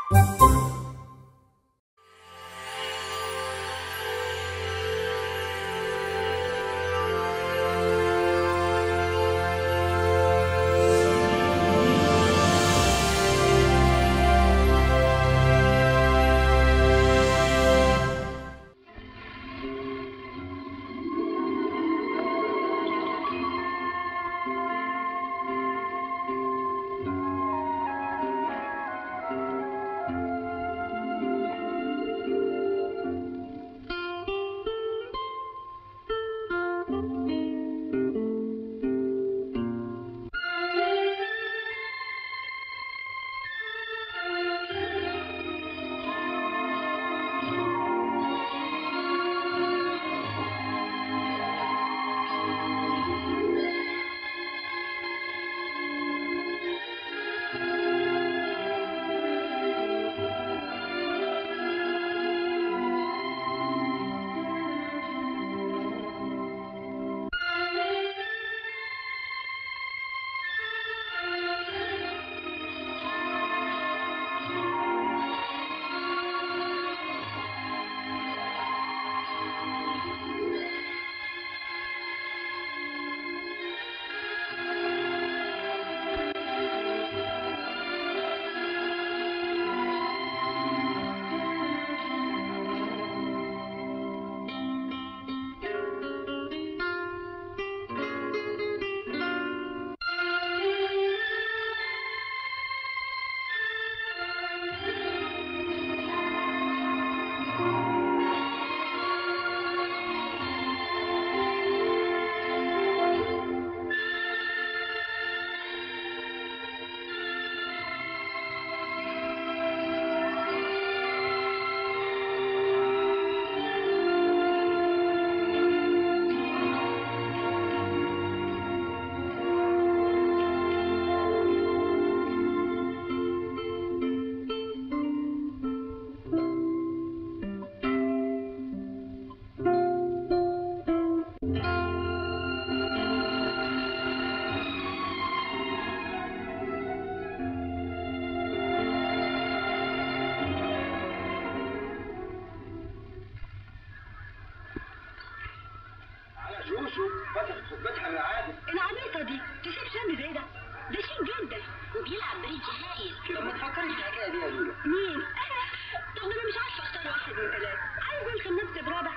شوشو فتحت خطبتها من عادل العبيطة دي تسيب شم زي ده ده شيك جدا وبيلعب بريد هايل كده ما تفكريش في الحكايه دي يا لولا مين؟ أنا طب أنا مش عارفة أختار واحد من ثلاثة عايز ألخم نفسي برابع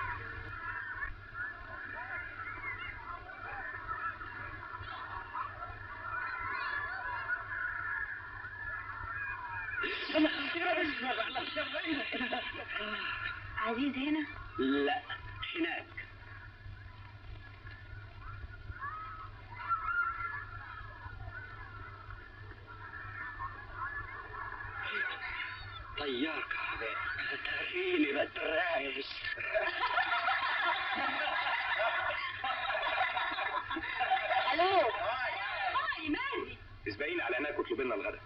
عزيز هنا لا هناك طيار كهرباء تاريني بترايش ألو هاي مازي اسبقيني على هناك واطلب لنا الغداء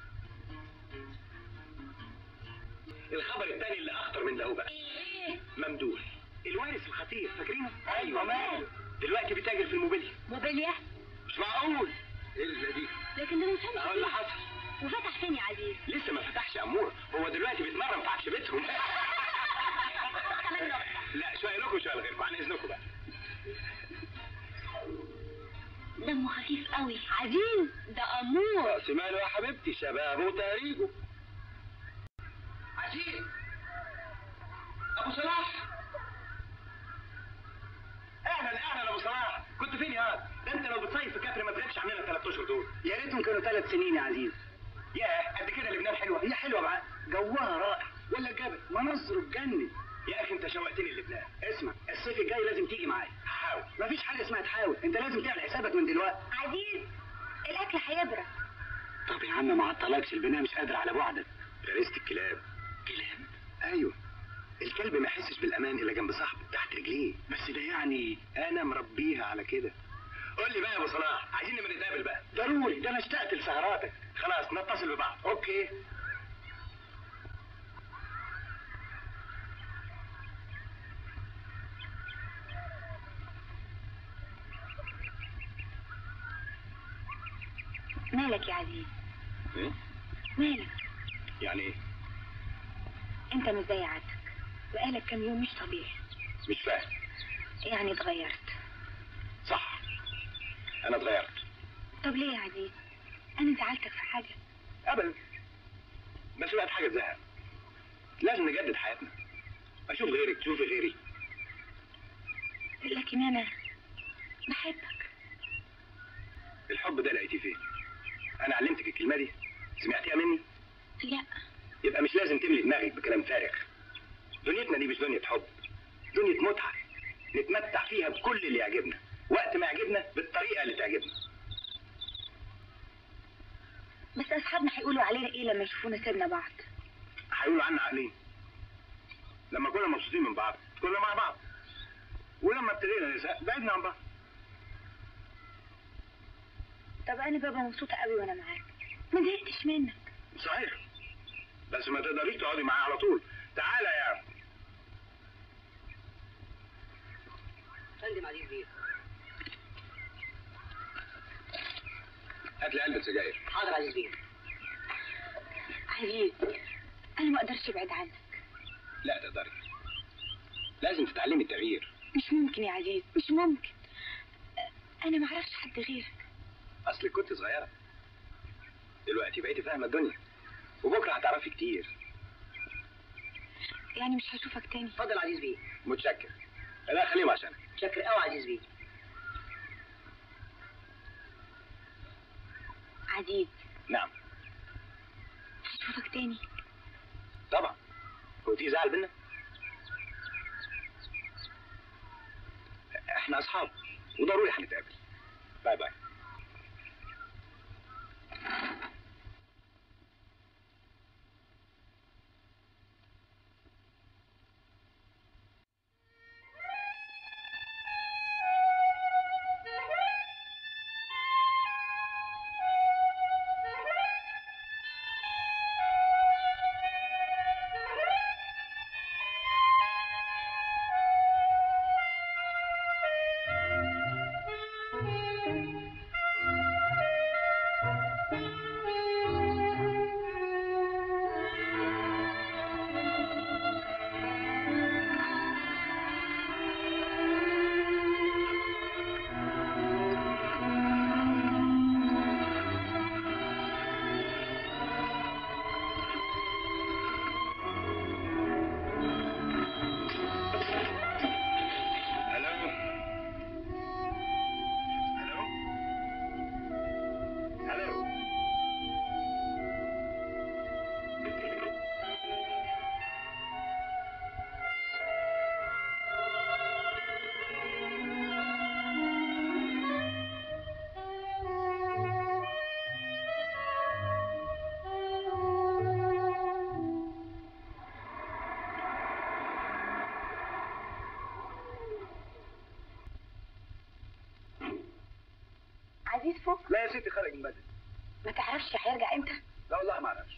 الخبر الثاني اللي اخطر من ده هو بقى إيه ممدوح الوارث الخطير فاكرينه؟ ايوه ماله دلوقتي بيتاجر في الموبيليا موبيليا مش معقول الا دي لكن ده من سنة اقول اللي حصل وفتح فين يا عزيز لسه ما فتحش امور هو دلوقتي بيتمرن في عفش بيتهم كمان نقطة لا شويه لكم شويه لغيركم عن اذنكم بقى دمه خفيف قوي عزيز ده أمور راس ماله يا حبيبتي شبابه وتاريخه عجيب ابو صلاح اهلا اهلا ابو صلاح كنت فين يا واد؟ ده انت لو بتصيف في كفر ما تغيبش عننا ثلاث اشهر دول يا ريتهم كانوا ثلاث سنين يا عزيز ياه قد كده لبنان حلوه هي حلوه بقى جوها رائع ولا الجبل مناظره تجنن يا اخي انت شوقتني لبنان اسمع الصيف الجاي لازم تيجي معايا هحاول مفيش حاجه اسمها تحاول انت لازم تعمل حسابك من دلوقتي عزيز الأكل هيبرد طب يا عم ما عطلكش البناء مش قادر على بعدك غريزة الكلاب كلام ايوه الكلب ما يحسش بالامان الا جنب صاحبه تحت رجليه بس ده يعني انا مربيها على كده قول لي بقى يا ابو صلاح عايزين نبقى نتقابل بقى ضروري ده انا اشتقت لسهراتك خلاص نتصل ببعض اوكي مالك يا عزيز ايه مالك يعني ايه انت مش زي عادتك بقالك كام يوم مش طبيعي مش فاهم يعني اتغيرت صح انا اتغيرت طب ليه يا عزيز انا زعلتك في حاجه ابدا بس بقت حاجه زهق لازم نجدد حياتنا اشوف غيرك تشوفي غيري لكن انا بحبك الحب ده لقيتيه فين انا علمتك الكلمه دي سمعتيها مني لا يبقى مش لازم تملي دماغك بكلام فارغ دنيتنا دي مش دنيا حب دنيا متعه نتمتع فيها بكل اللي يعجبنا وقت ما يعجبنا بالطريقه اللي تعجبنا بس اصحابنا هيقولوا علينا ايه لما يشوفونا سيبنا بعض هيقولوا عنا عقلين لما كنا مبسوطين من بعض كنا مع بعض ولما ابتدينا نزهق بعدنا عن بعض طب انا بابا مبسوطه قوي وانا معاك ما زهقتش منك صحيح بس ما تقدريش تقعدي معاه على طول تعالى يا فندم عزيز بيه هات لي علبه سجاير حاضر عزيز بيه عزيز انا ما اقدرش ابعد عنك لا تقدري لازم تتعلمي التغيير مش ممكن يا عزيز مش ممكن انا ما اعرفش حد غيرك اصلك كنت صغيره دلوقتي بقيتي فاهمه الدنيا وبكره هتعرفي كتير يعني مش هشوفك تاني اتفضل عزيز بيه متشكر لا خليهم عشانك شكر قوي عزيز بيه عزيز نعم هشوفك تاني طبعا هو في زعل بينا احنا اصحاب وضروري هنتقابل باي باي هلو هلو هلو عزيز فوق لا يا ستي خرج من بدري ما تعرفش هيرجع امتى لا والله ما اعرفش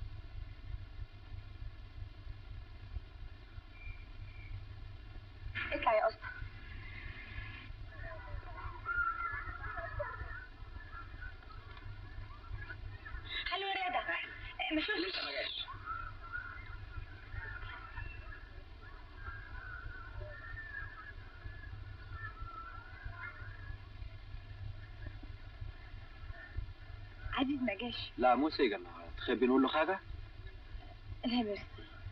اطلع يا اسطى هلو يا رضا ما شفتش لسه ما جاش عزيز ما جاش لا مو سيجا النهارده تحبي نقول له حاجه لا ميرسي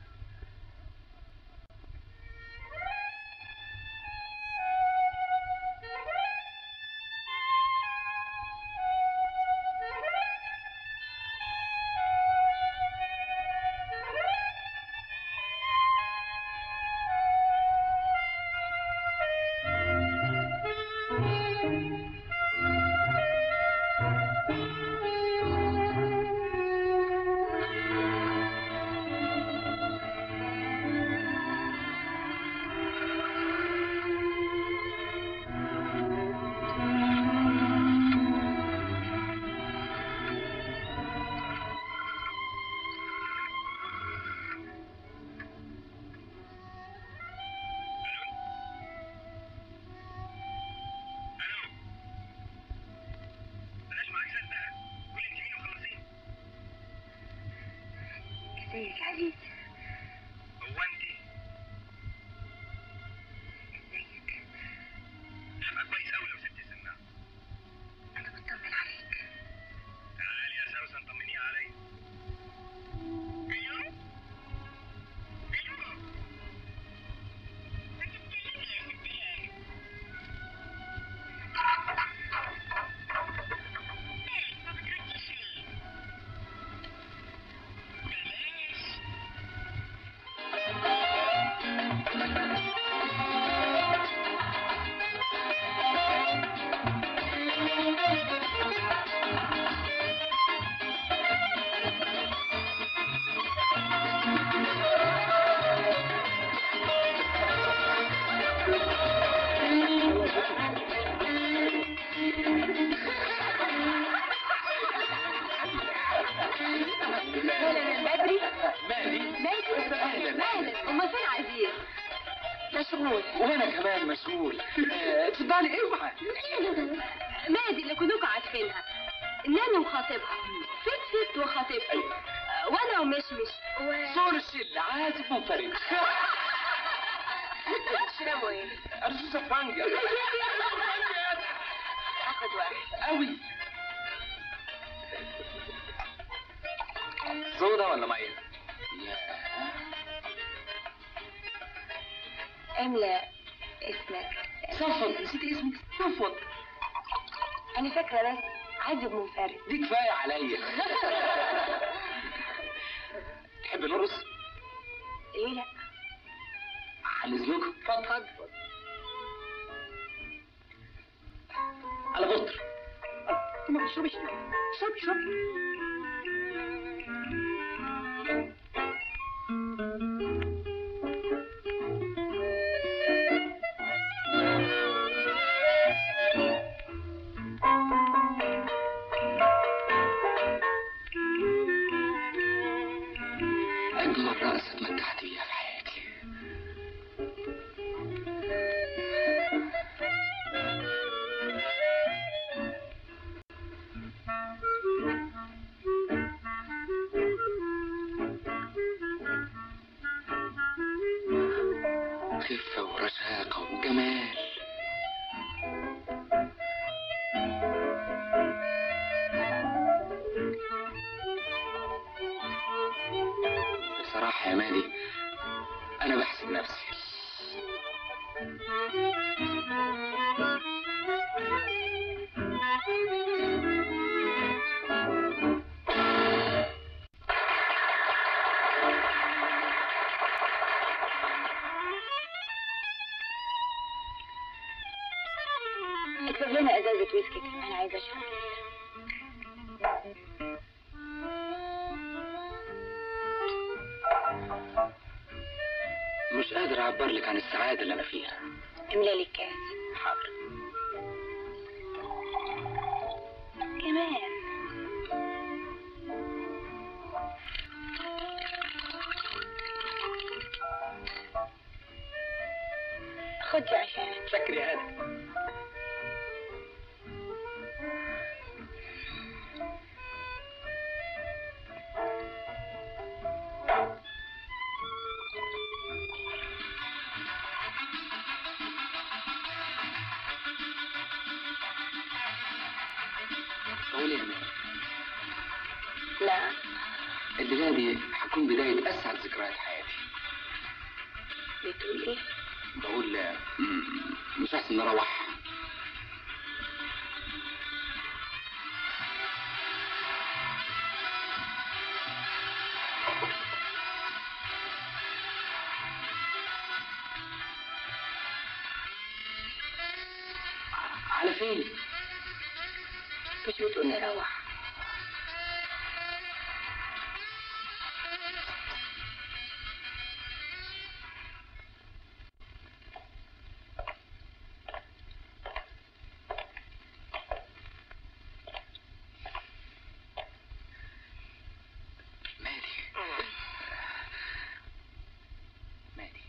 بلاش معاكسات بقى قولي انت مين وخلصيني ازيك يا عزيز هو انت هبقى كويس قوي لو سبت السماعه انا بطمن عليك تعالي يا سوسن طمنيها عليا الو الو ما تتكلمي يا ست هانم مالك ما بترديش ليه بلاش هلا من بدري مالي مالك مالك امال فين عزيز مشغول وانا كمان مسؤول آه، اتفضلي اوعى مادي اللي كلكم عارفينها ناني وخطيبها ست ست وخطيبته آه، وانا ومشمش و صور الشلة عازف منفرد تشربوا ايه؟ ارجوزة فرنجة اخد واحد قوي صودا ولا مية؟ ياه املا اسمك صفوت نسيت اسمك صفوت انا فاكره بس عازب منفرد دي كفاية عليا تحب نرقص؟ ليه لا؟ عن اذنكم اتفضل على بطر ما تشربش شرب شرب أجمل رقصة اتمتعت بيها في حياتي خفة ورشاقة وجمال بصراحة يا مادي أنا بحسب نفسي اكتب لنا ازازه ويسكي انا عايزه اشرب مش قادر أعبر لك عن السعادة اللي أنا فيها املى لي الكاس حاضر كمان خد دي عشانك شكري هذا قولي يا مادي لا الليلة دي هتكون بداية أسعد ذكريات حياتي بتقول ايه بقول لا م- مش أحسن نروح على فين؟ مش بتقول نروح مادي مادي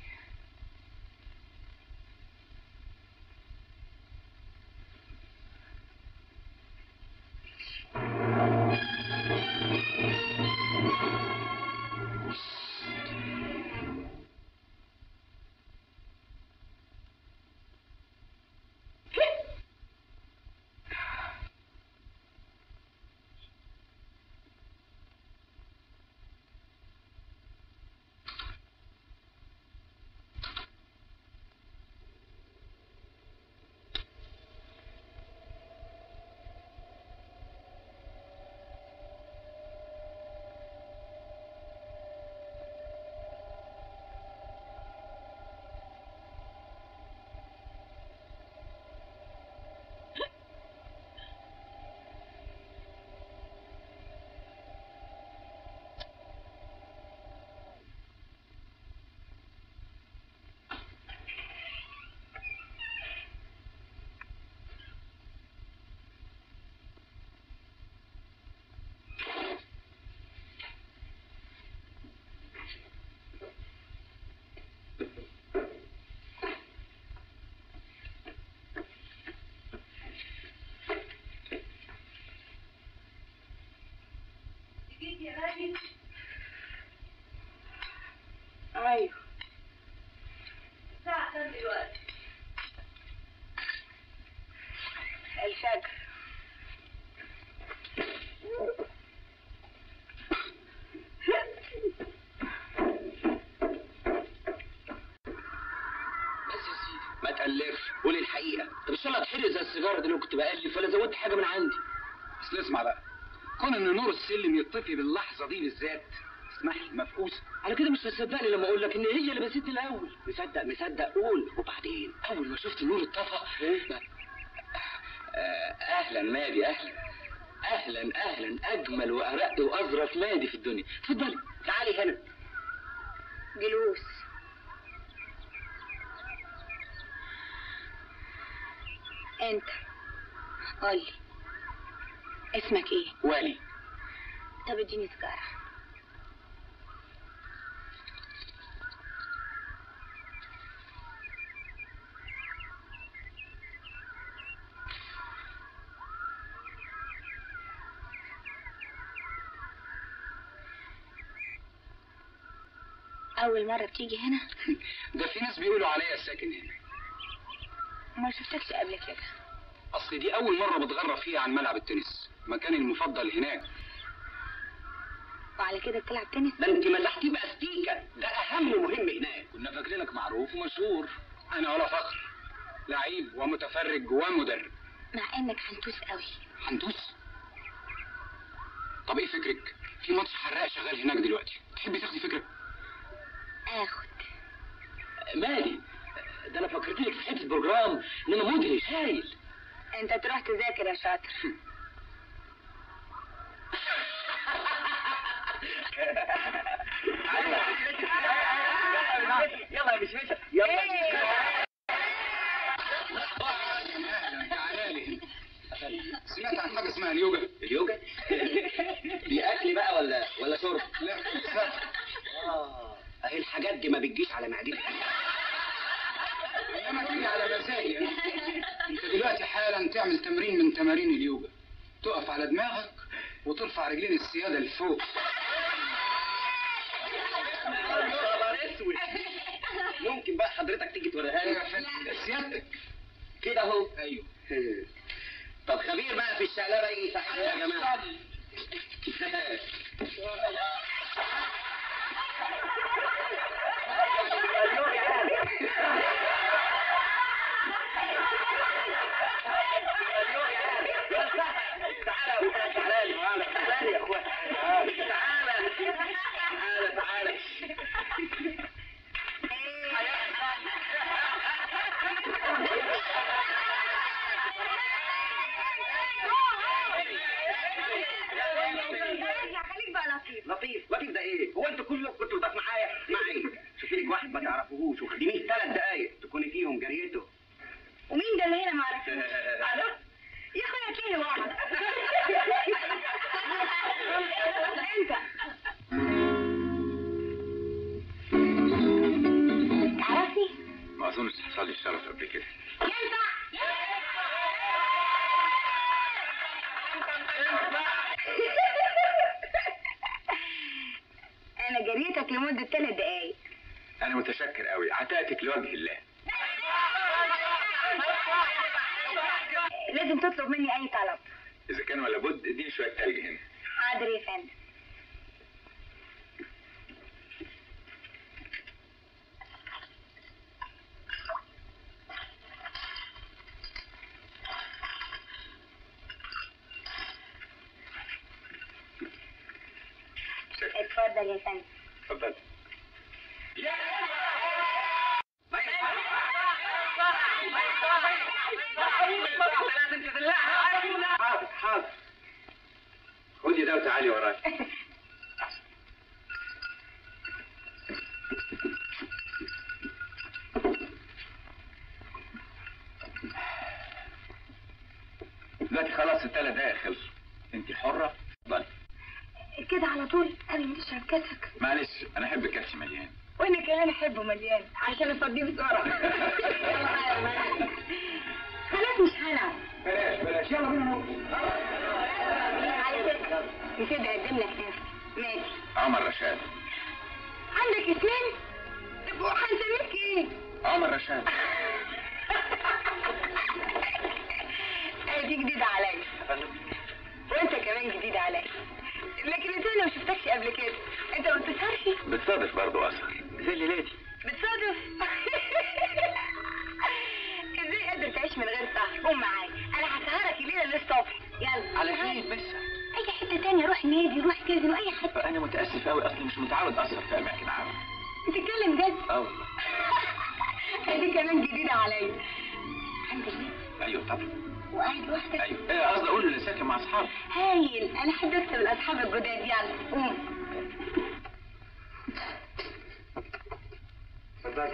ايوه الساعة كام دلوقتي؟ الفجر بس يا سيدي ما تألفش قول الحقيقة طب ان شاء الله اتحرق زي السيجاره دي لو كنت بألف ولا زودت حاجه من عندي اصل اسمع بقى كون ان نور السلم يطفي باللحظه دي بالذات اسمح لي مفقوس على كده مش هتصدقني لما اقول لك ان هي اللي بستني الاول مصدق مصدق قول وبعدين اول ما شفت النور اتطفى آه اهلا مادي اهلا اهلا اهلا اجمل وارق واظرف نادي في الدنيا اتفضلي تعالي هنا جلوس انت قولي اسمك ايه والي طب اديني سيجاره أول مرة بتيجي هنا ده في ناس بيقولوا عليا ساكن هنا ما شفتكش قبل كده اصل دي اول مره بتغرب فيها عن ملعب التنس مكاني المفضل هناك وعلى كده بتلعب تنس ده انت مسحتيه باستيكه ده اهم ومهم هناك كنا فاكرينك معروف ومشهور انا ولا فخر لعيب ومتفرج ومدرب مع انك حنتوس قوي هندوس طب ايه فكرك في ماتش حراق شغال هناك دلوقتي تحبي تاخدي فكره اخد مالي ده انا فكرتك في حته بروجرام انما مدهش هايل انت تروح تذاكر يا شاطر يلا يا مشمشة يلا تعالى لي سمعت عن حاجه اسمها اليوجا اليوجا دي اكل بقى ولا ولا شرب لا فلسفه اه اهي الحاجات دي ما بتجيش على معدتي انما تيجي على مزاجي أنا. انت دلوقتي حالا تعمل تمرين من تمارين اليوجا تقف على دماغك وترفع رجلين السياده لفوق خبر اسود ممكن بقى حضرتك تيجي توريها ايوه لي فل- سيادتك كده اهو ايوه طب خبير بقى في الشقلبه يجي يساعدنا يا جماعه تعالى تعالى تعالى تعالى يا اخوان تعالى تعالى تعالى خليك بقى لطيف لطيف لطيف ده ايه هو انتوا كل يوم كنتوا لطاف معايا معي شوفي لك واحد ما تعرفوهوش وخدميه ثلاث دقايق تكوني فيهم جريته ومين ده اللي هنا معرفوش أنا؟ يا اخويا تلاقي واحد انت تعرفني ما اظنش حصل لي الشرف قبل كده ينفع انا جريتك لمدة ثلاث دقايق انا متشكر قوي عتقتك لوجه الله لازم تطلب مني اي طلب اذا كان ولا بد اديني شويه تلج هنا حاضر يا فندم اتفضل يا فندم اتفضل حاضر حاضر خدي ده وتعالي ورايا دلوقتي خلاص الثلاث دقايق خلصوا انت حره اتفضلي كده على طول قبل ما تشرب كاسك معلش انا احب كاسي مليان وانا كمان احبه مليان عشان افضيه بسرعه خلاص مش هلعب بلاش بلاش يلا بينا نروح على فكره نسيت اقدم لك نفسي ماشي عمر رشاد عندك اسمين طب وهنسميك ايه عمر رشاد دي جديدة عليا وانت كمان جديد عليا لكن انت انا ما شفتكش قبل كده انت ما بتسهرش بتصادف برضه اسهر زي ليلتي بتصادف ازاي قادر تعيش من غير سهر قوم معايا انا هسهرك الليله للصبح يلا على فين بس اي حته تانية روح نادي روح كازينو اي حته انا متاسف قوي اصلي مش متعود اسهر في اماكن عامه بتتكلم جد اه والله دي كمان جديده عليا عندك بيت ايوه طبعا وقاعد لوحدك ايوه إيه، قصدي اقول اللي ساكن مع اصحابي هايل انا احب اكتب الاصحاب الجداد يلا قوم اتفضل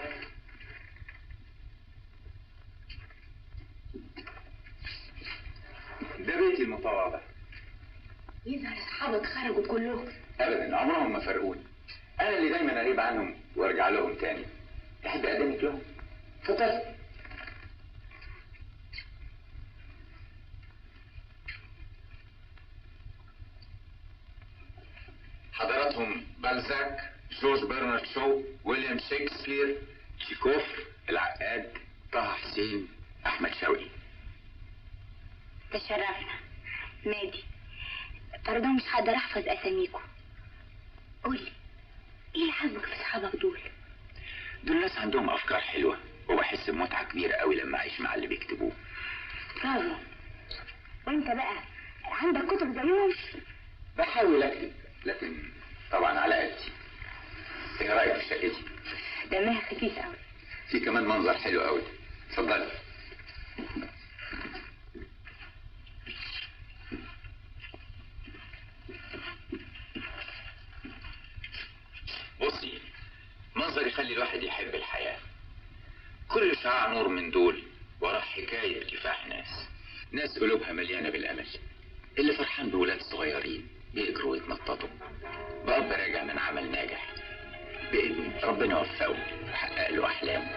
ده بيتي المتواضع يظهر اصحابك خرجوا كلهم ابدا عمرهم ما فرقوني انا اللي دايما اغيب عنهم وارجع لهم تاني تحب اقدمك لهم اتفضل حضراتهم بالزاك جورج برنارد شو ويليام شكسبير تشيكوف العقاد طه حسين احمد شوقي تشرفنا نادي برضه مش هقدر احفظ اساميكم قولي ايه اللي عاجبك في اصحابك دول دول ناس عندهم افكار حلوه وبحس بمتعه كبيره قوي لما اعيش مع اللي بيكتبوه برافو وانت بقى عندك كتب زيهم بحاول اكتب لكن طبعا على قدي ايه رايك في شقتي دمها خفيف قوي في كمان منظر حلو قوي اتفضلي بصي منظر يخلي الواحد يحب الحياة كل شعاع نور من دول وراه حكاية كفاح ناس ناس قلوبها مليانة بالأمل اللي فرحان بولاد صغيرين بيجروا ويتنططوا بأب راجع من عمل ناجح بابن ربنا وفقه وحقق له أحلامه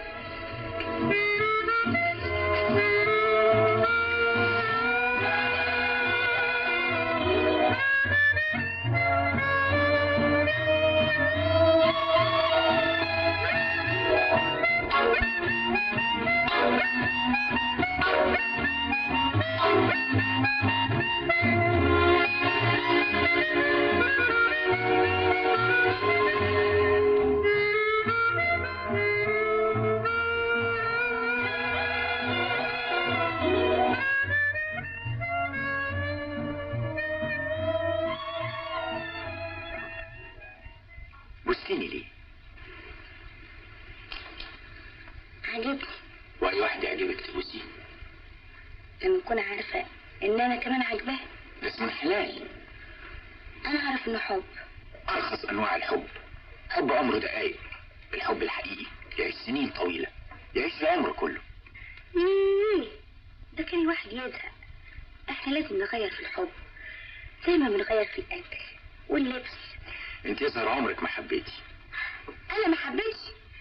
بصيني ليه عجبني واي واحد يعجبك تبوسيه لما اكون عارفه ان انا كمان عاجباه ده اسمه الحلال انا اعرف انه حب ارخص انواع الحب حب عمره دقايق الحب الحقيقي يعيش سنين طويله يعيش العمر كله مم. ده كان الواحد يزهق احنا لازم نغير في الحب زي ما بنغير في الاكل واللبس انت يظهر عمرك ما حبيتي انا ما حبيتش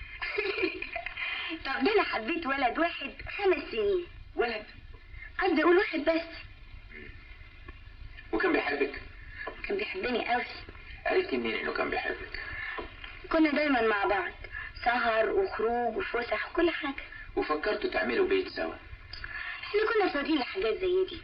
طب ده انا حبيت ولد واحد خمس سنين ولد قصدي اقول واحد بس وكان بيحبك كان بيحبني قوي عرفتي منين انه كان بيحبك كنا دايما مع بعض سهر وخروج وفسح وكل حاجه وفكرتوا تعملوا بيت سوا احنا كنا فاضيين لحاجات زي دي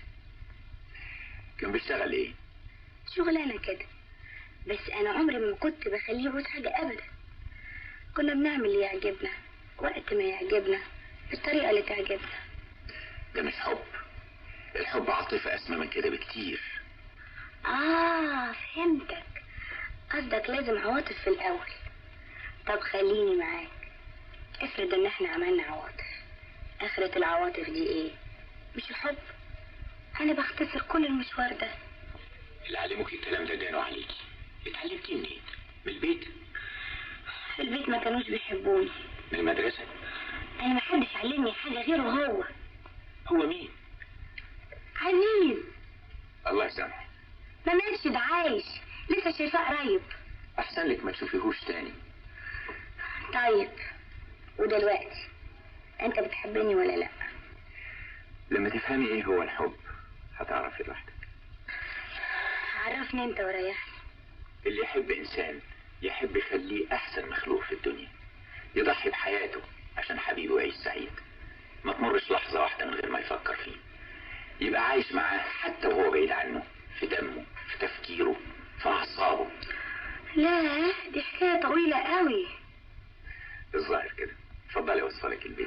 كان بيشتغل ايه شغلانه كده بس انا عمري ما كنت بخليه يبوس حاجه ابدا كنا بنعمل اللي يعجبنا وقت ما يعجبنا بالطريقه اللي تعجبنا ده مش حب الحب عاطفة أسمى من كده بكتير اه فهمتك قصدك لازم عواطف في الاول طب خليني معاك افرض ان احنا عملنا عواطف اخرة العواطف دي ايه مش الحب انا بختصر كل المشوار ده اللي علموك الكلام ده جانوا عليكي اتعلمتيه منين من البيت في البيت ما كانوش بيحبوني من المدرسة انا ما حدش علمني حاجه غيره هو هو مين عزيز الله يسامحه ما ماتش ده عايش لسه شايفاه قريب أحسن لك ما تشوفيهوش تاني طيب ودلوقتي انت بتحبني ولا لا لما تفهمي ايه هو الحب هتعرفي لوحدك عرفني انت وريحني اللي يحب انسان يحب يخليه احسن مخلوق في الدنيا يضحي بحياته عشان حبيبه يعيش سعيد ما تمرش لحظة واحدة من غير ما يفكر فيه يبقى عايش معاه حتى وهو بعيد عنه في دمه في تفكيره في أعصابه لا دي حكاية طويلة قوي الظاهر كده اتفضلي اوصلك البيت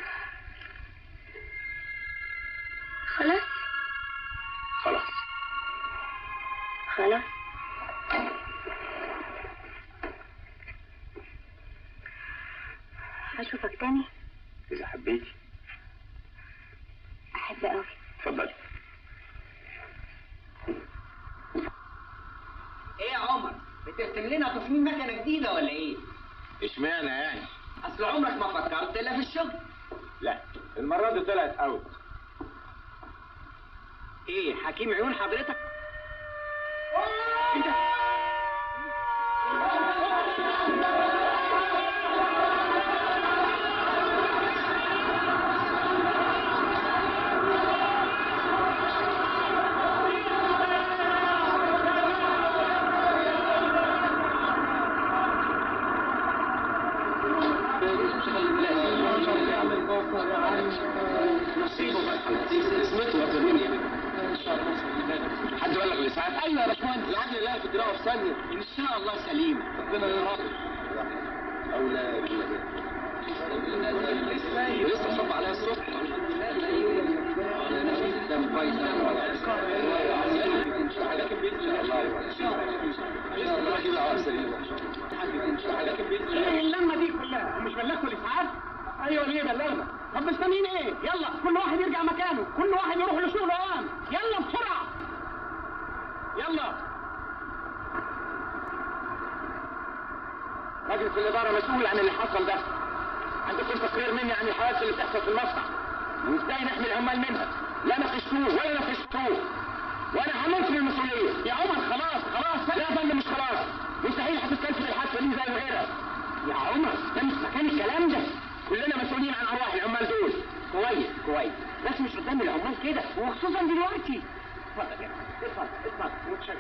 خلاص خلاص خلاص هشوفك تاني إذا حبيتي أحب قوي اتفضلي ايه يا عمر بترسم لنا تصميم مكنه جديده ولا ايه اشمعنى يعني اصل عمرك ما فكرت الا في الشغل لا المرة دي طلعت اوت ايه حكيم عيون حضرتك انت حد بلغ الاسعاف ايوه يا باشمهندس العدل الله في الدراعه في ثانيه ان شاء الله سليم ربنا يرحمه اولاد ولسه صب عليها الصبح ايه اللمه دي كلها مش بلغكوا الاسعاف ايوه ليه بلغنا طب مستنيين ايه يلا كل واحد يرجع مكانه كل واحد يروح لشغله الان يلا بسرعه يلا مجلس الإدارة مسؤول عن اللي حصل ده عندكم تقرير مني عن الحوادث اللي بتحصل في المصنع وازاي نحمي العمال منها لا ناقشتوه ولا ناقشتوه وانا هموت من المسؤولية يا عمر خلاص خلاص لا يا فندم مش خلاص مستحيل هتستنفذ الحادثة دي زي غيرها يا عمر ده مش مكان الكلام ده كلنا مسؤولين عن ارواح العمال دول كويس كويس بس مش قدام العمال كده وخصوصا دلوقتي اتفضل يا فندم، اتفضل اتفضل متشكر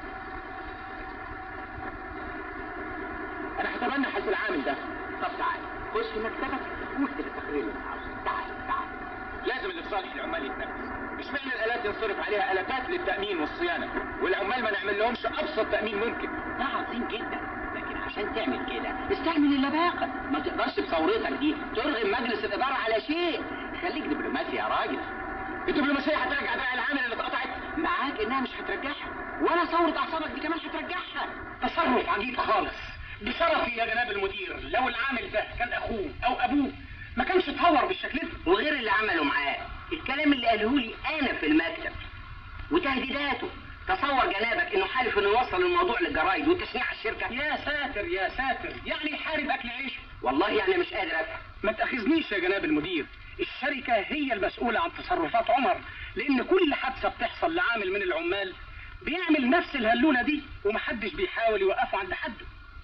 انا هتبنى حالة العامل ده طب تعال خش في مكتبك واكتب التقرير اللي انت عاوزه تعال تعال لازم اللي في صالح العمال يتنفذ مش معنى الالات ينصرف عليها الافات للتامين والصيانه والعمال ما نعمل لهمش ابسط تامين ممكن ده عظيم جدا لكن عشان تعمل كده استعمل اللباقة ما تقدرش بثورتك دي ترغم مجلس الإدارة على شيء خليك دبلوماسي يا راجل الدبلوماسيه هترجع دراع العامل اللي اتقطعت معاك انها مش هترجعها ولا ثورة اعصابك دي كمان هترجعها تصرف عجيب خالص بشرفي يا جناب المدير لو العامل ده كان اخوه او ابوه ما كانش اتهور بالشكل ده وغير اللي عمله معاه الكلام اللي قاله لي انا في المكتب وتهديداته تصور جنابك انه حالف انه يوصل الموضوع للجرايد وتشنيع الشركة يا ساتر يا ساتر يعني يحارب اكل عيشه والله انا مش قادر افهم ما تاخذنيش يا جناب المدير الشركة هي المسؤولة عن تصرفات عمر لان كل حادثة بتحصل لعامل من العمال بيعمل نفس الهلولة دي ومحدش بيحاول يوقفه عند حده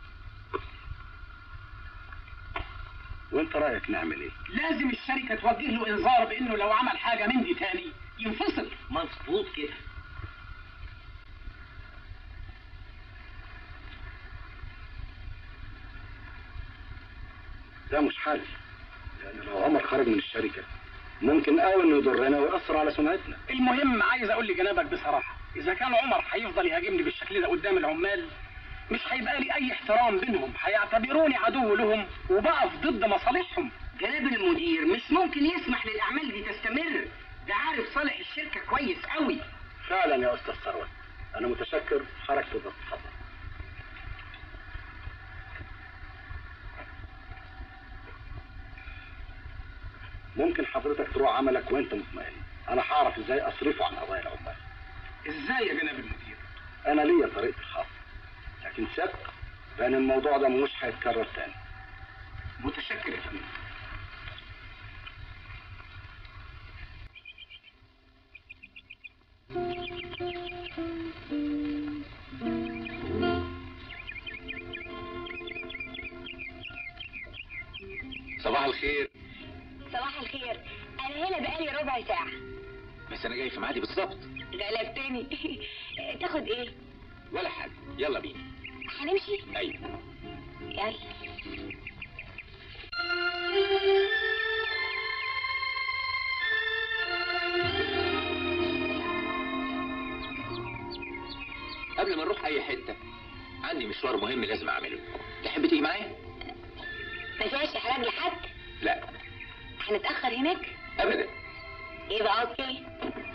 وانت رايك نعمل ايه لازم الشركة توجه له انذار بانه لو عمل حاجة من دي تاني ينفصل مظبوط كده ده مش حل لان لو عمر خرج من الشركه ممكن قوي انه يضرنا ويأثر على سمعتنا المهم عايز اقول لجنابك بصراحة اذا كان عمر هيفضل يهاجمني بالشكل ده قدام العمال مش هيبقى لي اي احترام بينهم هيعتبروني عدو لهم وبقف ضد مصالحهم جناب المدير مش ممكن يسمح للاعمال دي تستمر ده عارف صالح الشركة كويس قوي فعلا يا استاذ ثروت انا متشكر حركته تتفضل ممكن حضرتك تروح عملك وانت مطمئن انا هعرف ازاي اصرفه عن قضايا العمال ازاي يا جناب المدير انا ليا طريقتي الخاصه لكن ثق بان الموضوع ده مش هيتكرر تاني متشكر يا فندم صباح الخير صباح الخير انا هنا بقالي ربع ساعة بس انا جاي في ميعادي بالظبط غلبتني تاخد ايه ولا حاجه يلا بينا هنمشي ايوه يلا قبل ما نروح اي حته عندي مشوار مهم لازم اعمله تحب تيجي معايا ما فيهاش احراج لحد لا هنتاخر هناك ابدا يبقى اوكي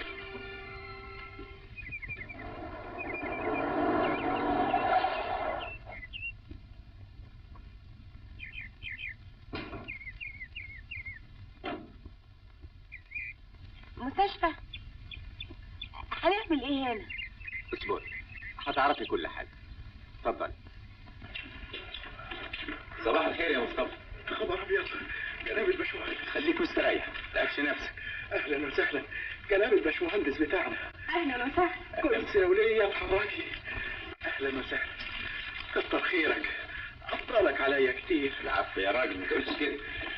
مستشفى هنعمل ايه هنا اسبوع هتعرفي كل حاجه اتفضل صباح الخير يا مصطفى خبر ابيض جناب الباشمهندس خليك مستريح تقفش نفسك اهلا وسهلا جناب الباشمهندس بتاعنا اهلا وسهلا كنت يا ولية اتحركي اهلا وسهلا كتر خيرك افضلك عليا كتير العفو يا راجل ما تقولش كده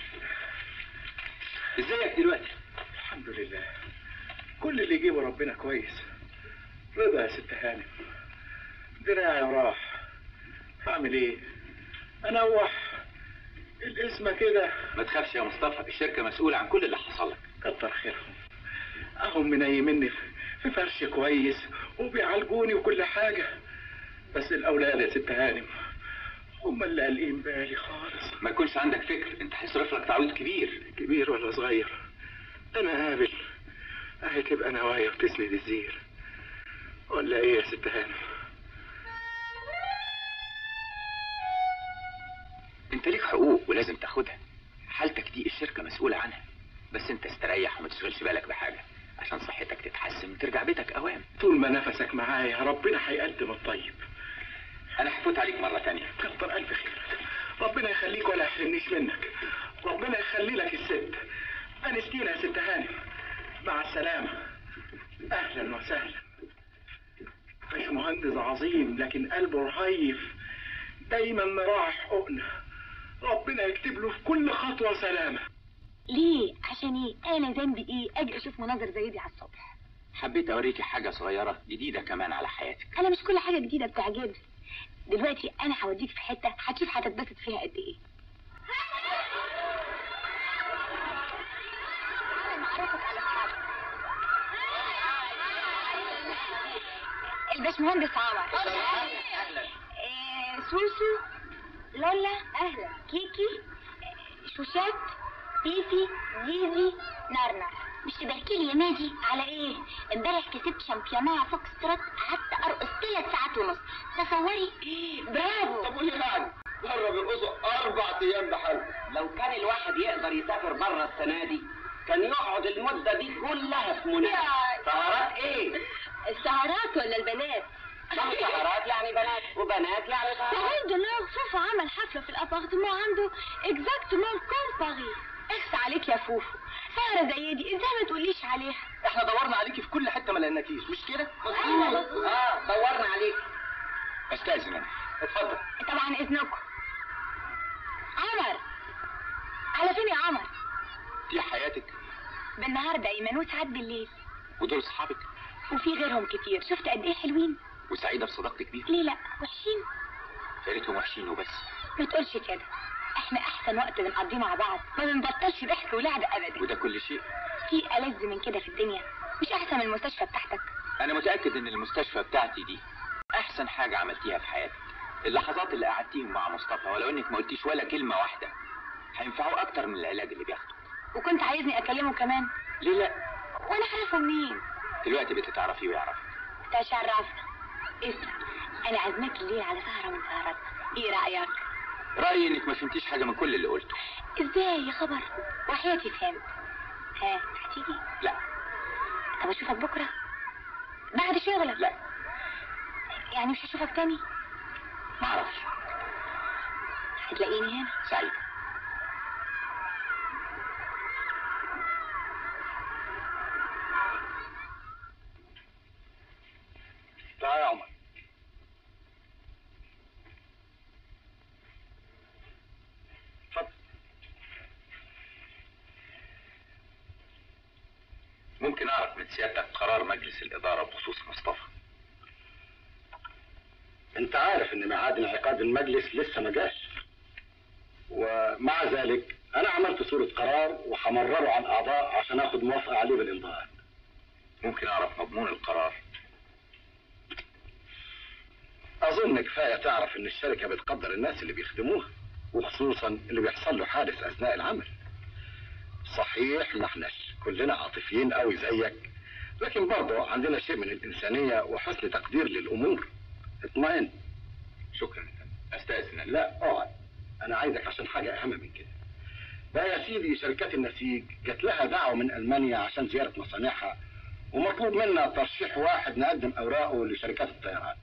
ازيك دلوقتي الحمد لله كل اللي يجيبه ربنا كويس رضا يا ست هانم دراعي راح اعمل ايه انوح الاسم كده ما تخافش يا مصطفى الشركه مسؤوله عن كل اللي حصل لك كتر خيرهم اهم منيمني في فرش كويس وبيعالجوني وكل حاجة بس الأولاد يا ست هانم هم اللي قالقين بالي خالص ما يكونش عندك فكر انت هيصرف لك تعويض كبير كبير ولا صغير أنا قابل أهي تبقى نوايا وتسند الزير ولا إيه يا ست هانم انت ليك حقوق ولازم تاخدها حالتك دي الشركه مسؤوله عنها بس انت استريح وما تشغلش بالك بحاجه عشان صحتك تتحسن وترجع بيتك اوام طول ما نفسك معايا ربنا هيقدم الطيب انا هفوت عليك مره تانية كتر ألف خيرك ربنا يخليك ولا يحرمنيش منك ربنا يخلي لك الست أنستينا يا ست هانم مع السلامة أهلا وسهلا مش مهندس عظيم لكن قلبه رهيف دايما مراعي حقوقنا ربنا يكتب له في كل خطوة سلامة ليه عشان ايه انا ذنبي ايه اجي اشوف مناظر زي دي على الصبح حبيت اوريكي حاجه صغيره جديده كمان على حياتك انا مش كل حاجه جديده بتعجبني دلوقتي انا هوديك في حته هتشوف هتتبسط فيها قد ايه الباشمهندس عمر آه، سوسو لولا اهلا كيكي شوشات فيفي زيزي نرنر مش تباركي لي يا ماجي على ايه امبارح كسبت شامبيونات فوكس تروت قعدت ارقص ثلاث ساعات ونص تصوري برافو طب وايه يعني؟ بره بيرقصوا اربع ايام بحال لو كان الواحد يقدر يسافر بره السنه دي كان يقعد المده دي كلها في منى سهرات ايه؟ السهرات ولا البنات ما سهرات يعني بنات وبنات يعني سهرات سعيد دولار فوفو عمل حفلة في الابارتمون عنده اكزاكتومون كوم باريس اخس عليك يا فوفو سهرة زي دي ازاي ما تقوليش عليها احنا دورنا عليكي في كل حته ما لقيناكيش مش كده؟ اه دورنا عليك استاذن انا اتفضل طبعا اذنكم عمر على فين يا عمر دي حياتك بالنهار دايما وساعات بالليل ودول اصحابك وفي غيرهم كتير شفت قد ايه حلوين وسعيده بصداقتك بيهم ليه لا وحشين يا ريتهم وحشين وبس ما تقولش كده احنا احسن وقت بنقضيه مع بعض ما بنبطلش ضحك ولعب ابدا وده كل شيء في ألذ من كده في الدنيا مش احسن من المستشفى بتاعتك انا متاكد ان المستشفى بتاعتي دي احسن حاجه عملتيها في حياتك اللحظات اللي قعدتيهم مع مصطفى ولو انك ما قلتيش ولا كلمه واحده هينفعوه اكتر من العلاج اللي بياخده وكنت عايزني اكلمه كمان ليه لا وانا عارفه منين دلوقتي بتتعرفي ويعرفك تشرفنا اسمع انا عازمك الليل على سهره من سهراتنا ايه رايك رايي انك ما فهمتيش حاجه من كل اللي قلته ازاي يا خبر وحياتي فهمت ها هتيجي لا طب اشوفك بكره بعد شغلك لا يعني مش هشوفك تاني ما اعرفش هتلاقيني هنا سعيد تعال يا عمر اتفضل ممكن اعرف من سيادتك قرار مجلس الاداره بخصوص مصطفى انت عارف ان ميعاد انعقاد المجلس لسه ما جاش ومع ذلك انا عملت صورة قرار وهمرره على الاعضاء عشان اخد موافقة عليه بالامضاء ممكن اعرف مضمون القرار اظن كفاية تعرف ان الشركة بتقدر الناس اللي بيخدموها وخصوصا اللي بيحصل له حادث اثناء العمل صحيح ما احناش كلنا عاطفيين قوي زيك لكن برضه عندنا شيء من الانسانية وحسن تقدير للامور اطمئن شكرا يا فندم استاذن أنا. لا اقعد انا عايزك عشان حاجة اهم من كده بقى يا سيدي شركات النسيج جات لها دعوة من المانيا عشان زيارة مصانعها ومطلوب منا ترشيح واحد نقدم اوراقه لشركات الطيران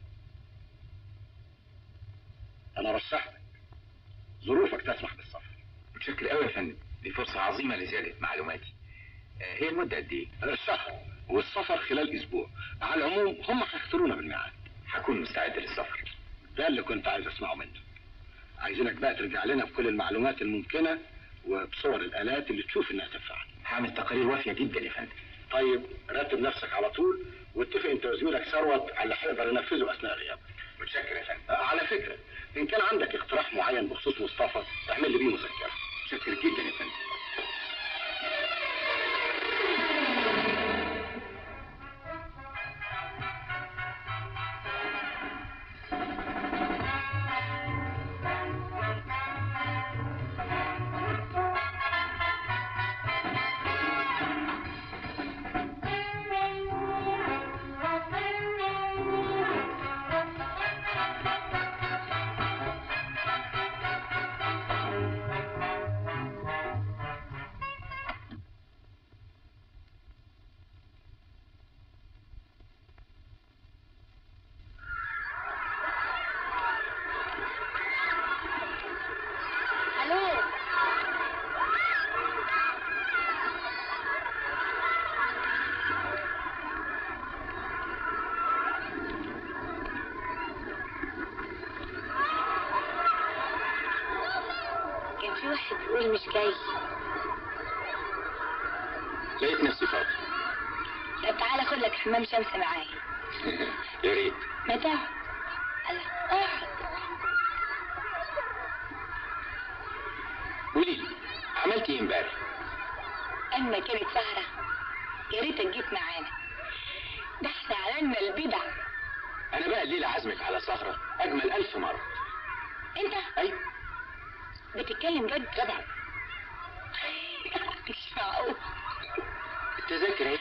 انا رشحتك ظروفك تسمح بالسفر متشكر قوي يا فندم دي فرصة عظيمة لزيادة معلوماتي آه، هي المدة قد ايه؟ الشهر والسفر خلال اسبوع على العموم هم هيختارونا بالميعاد هكون مستعد للسفر ده اللي كنت عايز اسمعه منك عايزينك بقى ترجع لنا بكل المعلومات الممكنة وبصور الآلات اللي تشوف انها تنفعنا هعمل تقارير وافية جدا يا فندم طيب رتب نفسك على طول واتفق انت وزميلك ثروت على اللي هيقدر ينفذه اثناء غيابك متشكر يا فندم آه، على فكرة ان كان عندك اقتراح معين بخصوص مصطفى اعمل لي بيه مذكرة متشكر جدا يا فندم الو كان في واحد بيقول مش جاي لقيت نفسي فاضي طب تعالى خد لك حمام شمس معايا يا ريت ما تقعد الله اقعد قولي لي عملت ايه امبارح؟ اما كانت سهرة يا ريتك جيت معانا ده احنا عملنا البدع انا بقى الليلة عزمك على سهرة اجمل الف مرة انت ايوه بتتكلم جد طبعا مش معقول التذاكر اهي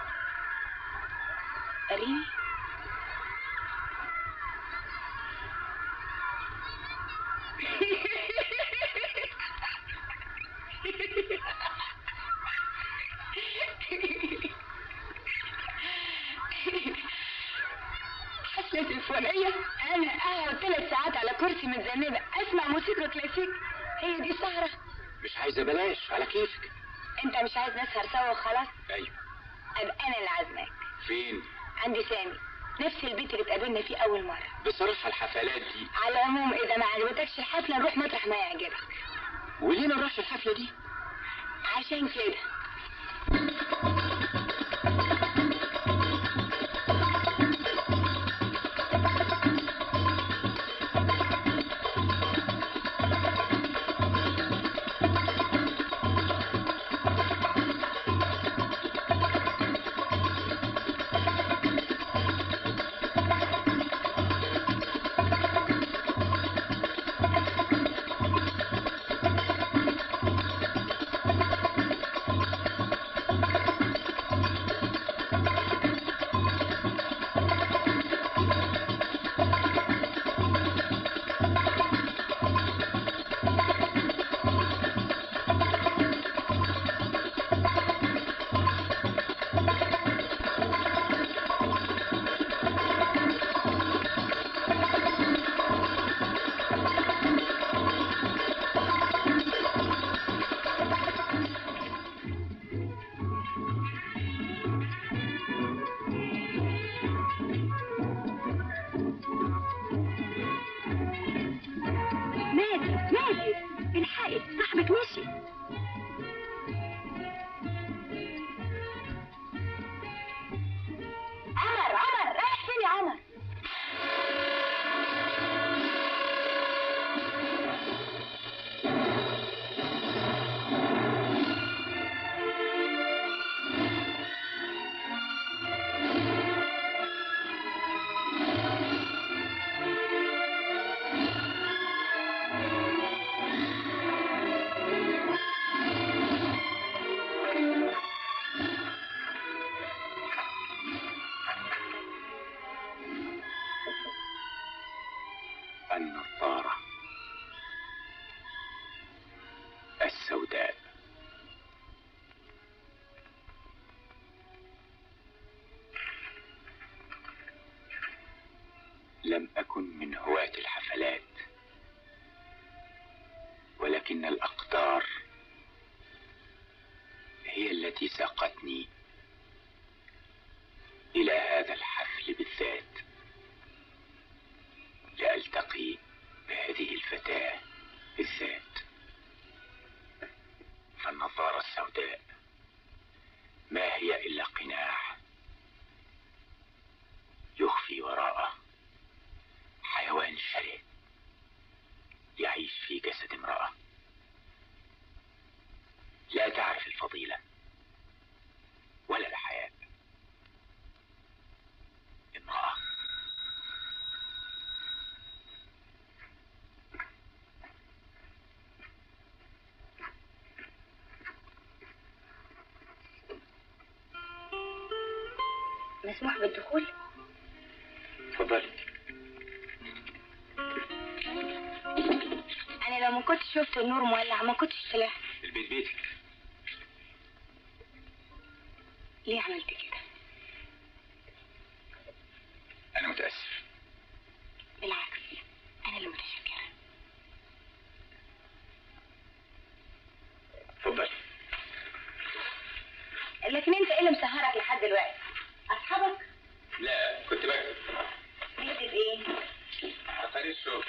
وريني حفلة سيمفونية أنا أقعد ثلاث ساعات على كرسي متذنبة أسمع موسيقى كلاسيك هي دي سهرة مش عايزة بلاش على كيفك أنت مش عايز نسهر سوا وخلاص ايوه أبقى أنا اللي عازماك فين؟ عندي سامي نفس البيت اللي اتقابلنا فيه أول مرة بصراحة الحفلات دي على العموم إذا ما عجبتكش الحفلة نروح مطرح ما يعجبك وليه ما نروحش الحفلة دي؟ عشان كده النظارة السوداء لم أكن من هواة الحفلات ولكن الأقدار هي التي ساقتني إلى هذا الحفل بالذات لألتقي بهذه الفتاة بالذات فالنظارة السوداء ما هي إلا قناع يخفي وراءه حيوان شرس يعيش في جسد امرأة لا تعرف الفضيلة ولا الحياء امرأة مسموح بالدخول تفضلي انا لو ما كنتش شفت النور مولع ما كنتش طلعت البيت بيتك ليه عملت كده أنا متأسف بالعكس انا اللي متشكره تفضلي لكن انت ايه اللي مسهرك لحد دلوقتي اصحابك لا كنت بكتب بيكتب ايه تقارير الشغل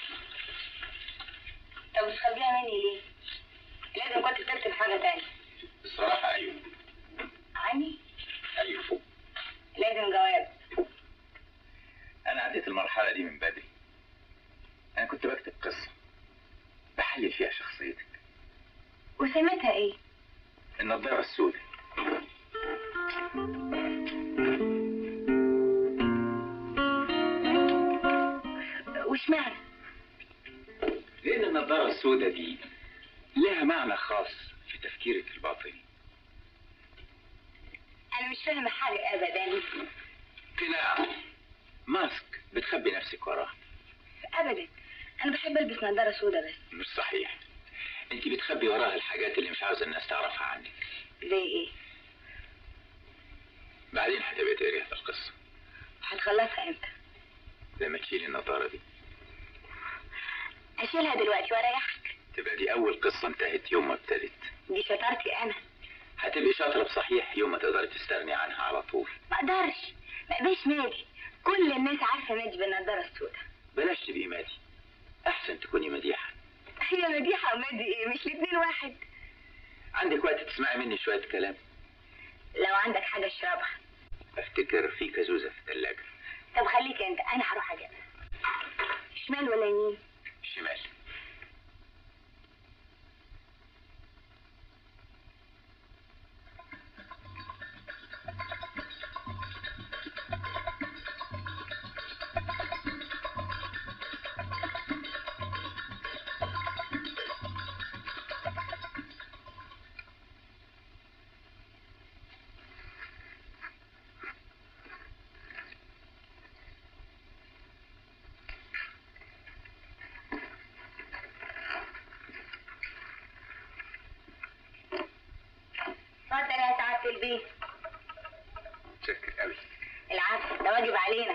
طب بتخبيها مني ليه لازم كنت تكتب حاجه تانية الصراحة أيوه عني أيوه لازم جواب أنا عديت المرحلة دي من بدري أنا كنت بكتب قصة بحلل فيها شخصيتك وسميتها ايه النضارة السوداء واشمعنى لأن النضارة السوداء دي لها معنى خاص في تفكيرك الباطني انا مش فاهمه حاجه ابدا قناع ماسك بتخبي نفسك وراه ابدا انا بحب البس نظاره سودا بس مش صحيح انت بتخبي وراها الحاجات اللي مش عاوزة الناس تعرفها عنك زي ايه بعدين هتبقى تقريها في القصة هتخلصها امتى لما تشيلي النضارة دي اشيلها دلوقتي واريحك تبقى دي أول قصة انتهت يوم ما ابتدت دي شطارتي انا هتبقي شاطرة بصحيح يوم ما تقدري تستغني عنها على طول ما اقدرش ما بقاش ماجي كل الناس عارفه ماجي بالنضاره السودا بلاش تبقي مادي أحسن تكوني مديحة هي مديحه ومادي ايه مش الاتنين واحد عندك وقت تسمعي مني شوية كلام لو عندك حاجه اشربها أفتكر في كازوزة في الثلاجة طب خليك انت انا هروح اجيبها شمال ولا يمين شمال اتفضل يا سعاده البيت شكر قوي العفو ده واجب علينا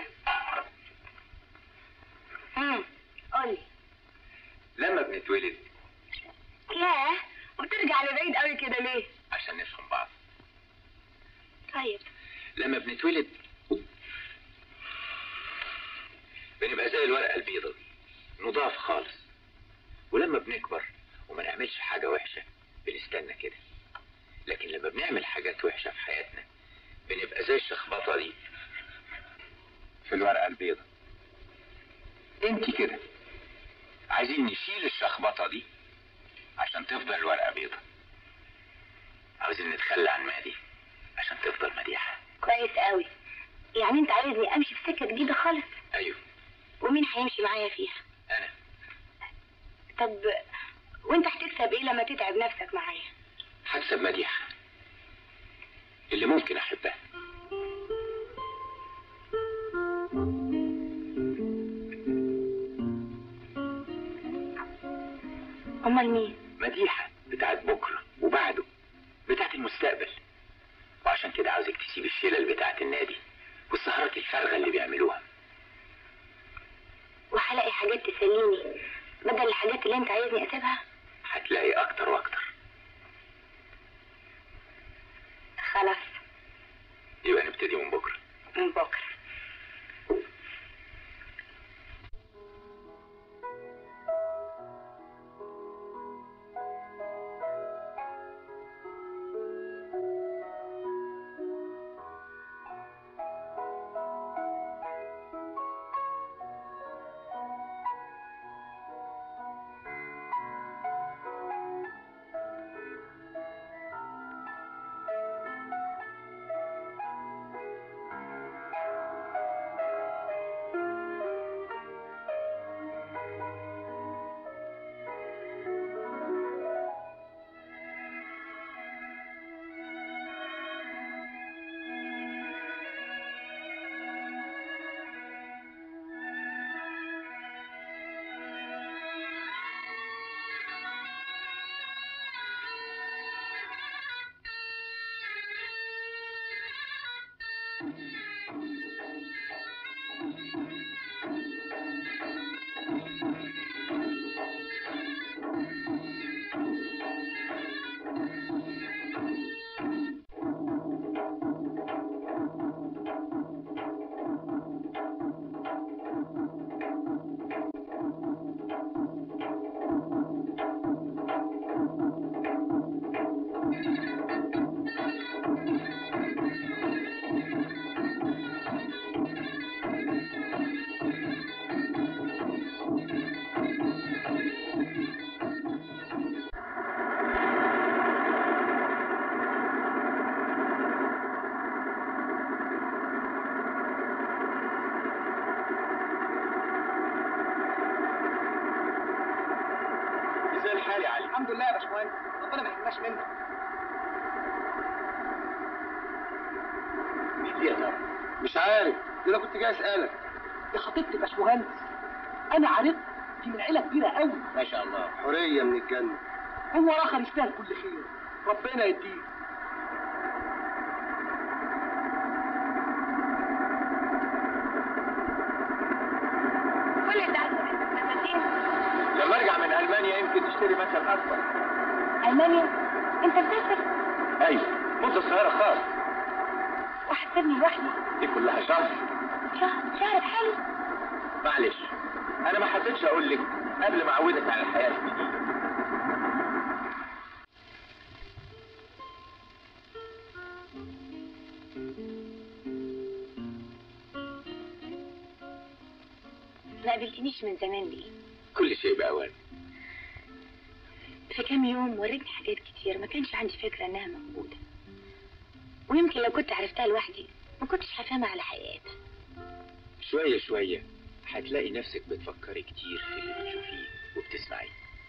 امم قولي لما بنتولد ياه وبترجع لبعيد قوي كده ليه عشان نفهم بعض طيب لما بنتولد بنبقى زي الورقة البيضة دي نضاف خالص ولما بنكبر وما نعملش حاجة وحشة بنستنى كده لكن لما بنعمل حاجات وحشة في حياتنا بنبقى زي الشخبطة دي في الورقة البيضة انت كده عايزين نشيل الشخبطة دي عشان تفضل الورقة بيضة عاوزين نتخلى عن مادي عشان تفضل مديحة كويس قوي يعني انت عايزني امشي في سكه جديده خالص ايوه ومين هيمشي معايا فيها انا طب وانت هتكسب ايه لما تتعب نفسك معايا هكسب مديحة اللي ممكن احبها امال مين مديحة بتاعت بكرة وبعده بتاعت المستقبل وعشان كده عاوزك تسيب الشلل بتاعت النادي والسهرات الفارغة اللي بيعملوها وهلاقي حاجات تسليني بدل الحاجات اللي انت عايزني اسيبها هتلاقي أكتر وأكتر خلاص يبقى نبتدي من بكرة من بكره ازاي الحال يا علي الحمد لله يا باشمهندس ربنا ما يحرمناش منك مين دي يا ترى؟ مش عارف ده انا كنت جاي اسالك دي خطيبتي باشمهندس انا عارف دي من عيله كبيره قوي ما شاء الله حوريه من الجنه هو اخر يستاهل كل خير ربنا يديه كل ده عشان انت مسافين لما ارجع من المانيا يمكن تشتري مكتب اكبر المانيا انت مسافر ايوه مدة صغيرة خالص وهتسيبني لوحدي دي كلها شهر شهر شهر بحالي معلش انا ما حبيتش اقول لك قبل ما اعودك على الحياة الجديدة ما قابلتنيش من زمان ليه كل شيء بأوان في كام يوم وريتني حاجات كتير ما كانش عندي فكرة انها موجودة ويمكن لو كنت عرفتها لوحدي ما كنتش هفهمها على حقيقتها شوية شوية هتلاقي نفسك بتفكري كتير في اللي بتشوفيه وبتسمعيه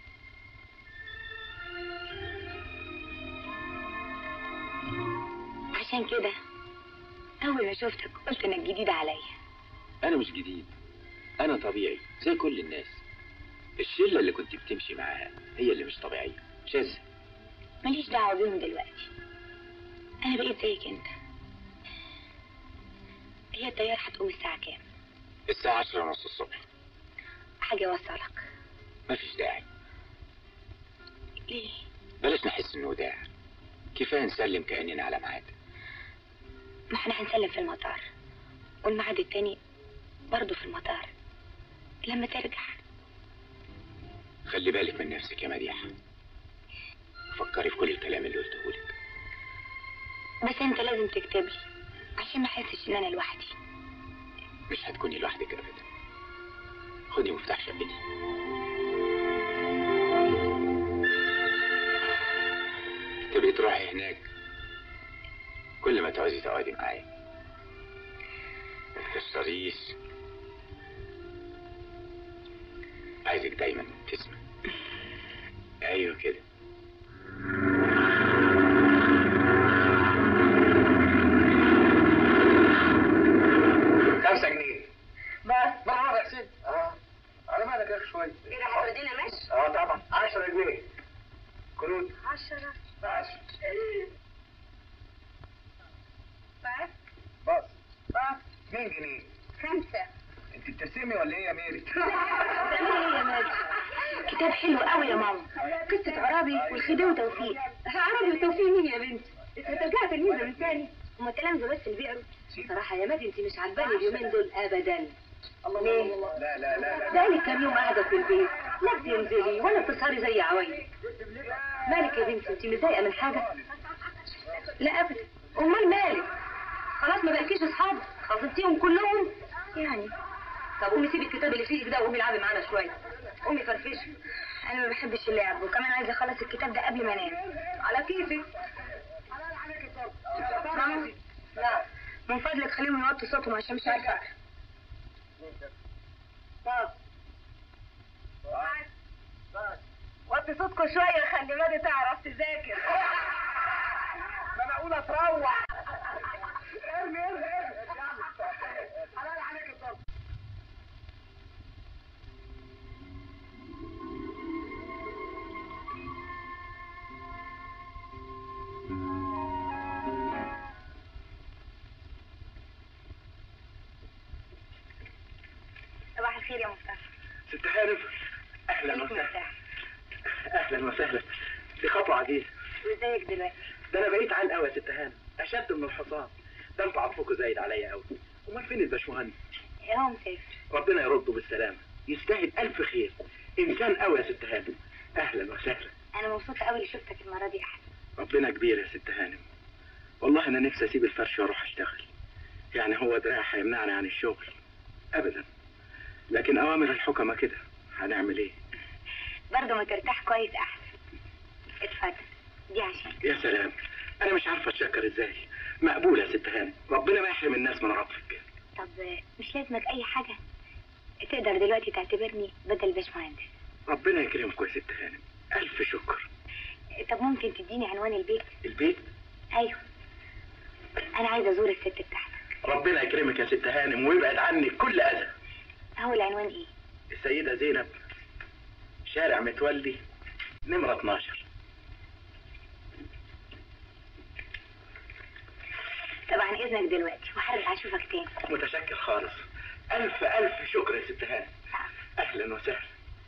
عشان كده اول ما شفتك قلت انك جديدة عليا انا مش جديد انا طبيعي زي كل الناس الشلة اللي كنت بتمشي معاها هي اللي مش طبيعية شاذة ماليش دعوة بيهم دلوقتي انا بقيت زيك انت هي الطيارة هتقوم الساعة كام الساعة عشرة ونص الصبح حاجة اوصلك مفيش داعي ليه بلاش نحس انه وداع كفاية نسلم كأننا على ميعاد ما احنا هنسلم في المطار والميعاد التاني برضه في المطار لما ترجع خلي بالك من نفسك يا مديحة فكري في كل الكلام اللي قلته لك بس انت لازم تكتب لي عشان ما احسش ان انا لوحدي مش هتكوني لوحدك ابدا خدي مفتاح شقتي تبقي تروحي هناك كل ما تعوزي تقعدي معايا ما تكسريش عايزك دايما تسمع ايوه كده خمسة جنيه بس مرة واحدة يا حسين اه على مالك يا اخي شوية كده هتودينا ماشي اه طبعا 10 جنيه عشرة بس بس بس بس 2 جنيه خمسة انت بترسمي ولا ايه يا ميري؟ بتعملي ايه يا ماجد؟ كتاب حلو قوي يا ماما قصة عرابي والخديوي وتوفيق عرابي وتوفيق مين يا بنتي؟ هترجعي تلميذة من تاني هما التلامذة بس اللي بيقروا صراحة يا ماجد انت مش عجباني اليومين دول ابدا ليه؟ لا لا لا لا بقالي كام يوم قاعدة في البيت لا بتنزلي ولا بتسهري زي عوايد مالك يا بنتي انت متضايقة من حاجة؟ لا ابدا امال مالك؟ خلاص ما بقيتيش اصحاب خلصتيهم كلهم يعني طب قومي سيبي الكتاب اللي في ايدك ده وقومي العبي معانا شويه قومي فرفشي انا ما بحبش اللعب وكمان عايزه اخلص الكتاب ده قبل ما انام على كيفك ماما لا من فضلك خليهم يوطوا صوتهم عشان مش عارفه اقرا طب وطي صوتكم شويه خلي مادي تعرف تذاكر ما انا اقول اتروح ارمي ارمي ارمي حلال عليك الضرب صباح الخير يا مصطفى ست حارب اهلا خليك وسهلا مرتاح اهلا وسهلا دي خطوه عزيزه وازيك دلوقتي ده انا بقيت عال قوي يا ست هانم اشد من الحصان ده انتوا عطفكوا زايد عليا قوي امال فين الباشمهندس هو مسافر ربنا يرده بالسلامه يستاهل الف خير انسان قوي يا ست هانم اهلا وسهلا انا مبسوطه قوي اللي شفتك المره دي احسن ربنا كبير يا ست هانم والله انا نفسي اسيب الفرش واروح اشتغل يعني هو دراع هيمنعني عن الشغل ابدا لكن اوامر الحكمه كده هنعمل ايه برضه ما ترتاح كويس احسن اتفضل دي عشان يا سلام انا مش عارفه اتشكر ازاي مقبوله يا ست هانم ربنا ما يحرم الناس من عطفك طب مش لازمك اي حاجه تقدر دلوقتي تعتبرني بدل باشمهندس ربنا يكرمكم يا ست هانم الف شكر طب ممكن تديني عنوان البيت البيت ايوه انا عايزه ازور الست بتاعتك ربنا يكرمك يا ست هانم ويبعد عنك كل اذى هو العنوان ايه السيده زينب شارع متولي نمره 12 طبعا اذنك دلوقتي وهرجع اشوفك تاني متشكر خالص الف الف شكر يا ست هانم اهلا وسهلا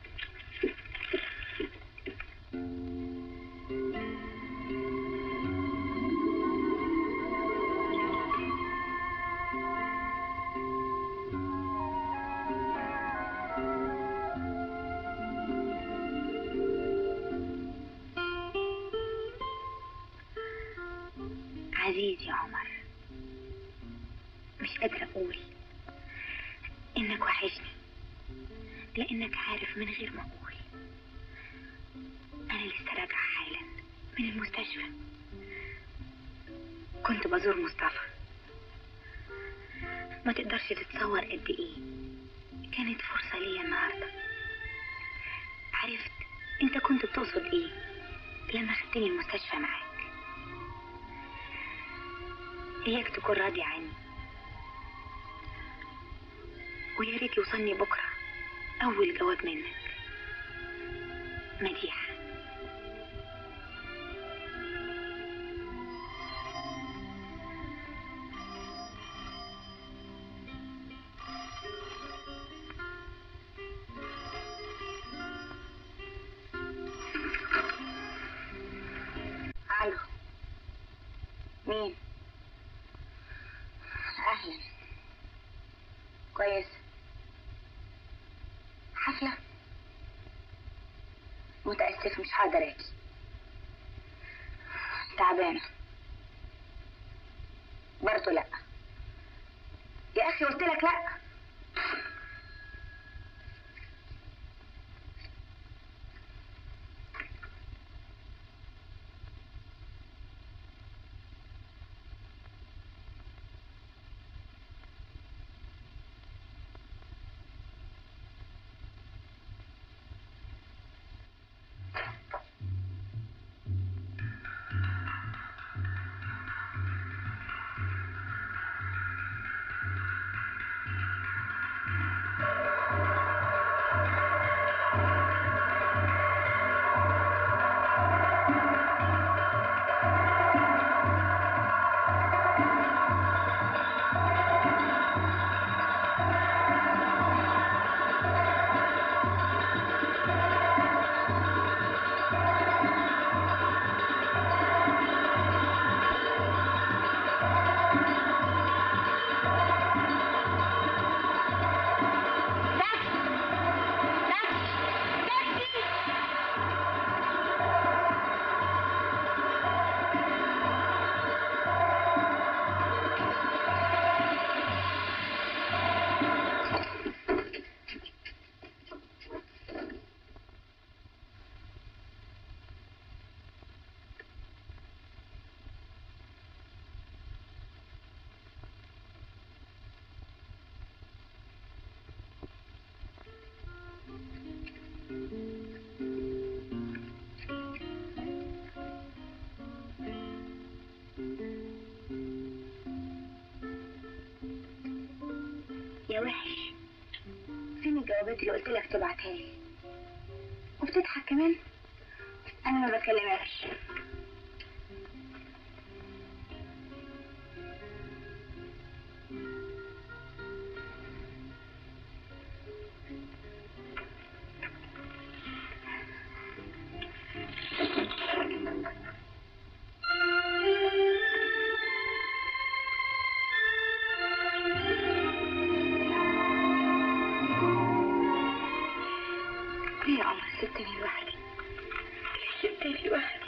عزيزي يا عمر مش قادرة أقول إنك وحشني لأنك عارف من غير ما أقول أنا لسه راجعة حالا من المستشفى كنت بزور مصطفى ما تقدرش تتصور قد إيه كانت فرصة ليا النهاردة عرفت أنت كنت بتقصد إيه لما خدتني المستشفى معاك إياك تكون راضي عني ويا ريت يوصلني بكرة أول جواب منك مديحة الو مين اهلا كويس حفلة متأسف مش هقدر اجي تعبانة برضه لا يا اخي قلت لك لا العربيات اللي قلت لك تبعتها لي وبتضحك كمان انا ما بكلمكش ليه يا عمر سبتني لوحدي ليه سبتني لوحدي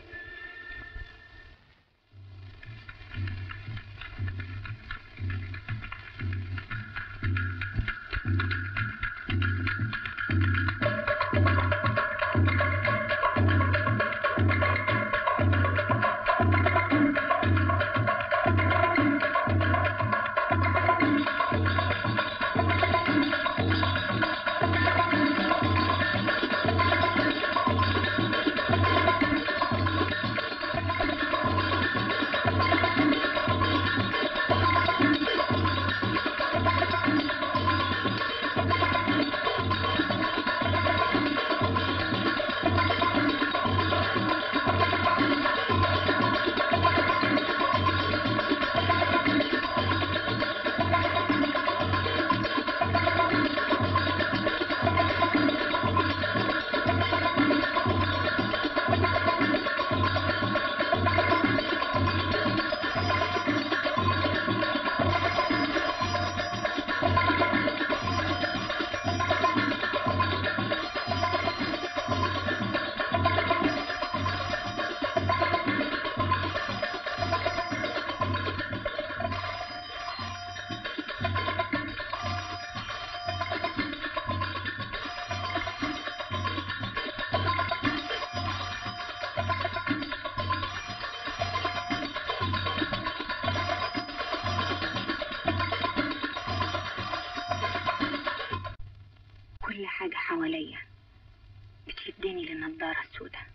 كل حاجة حواليا بتشدني للنضارة السوداء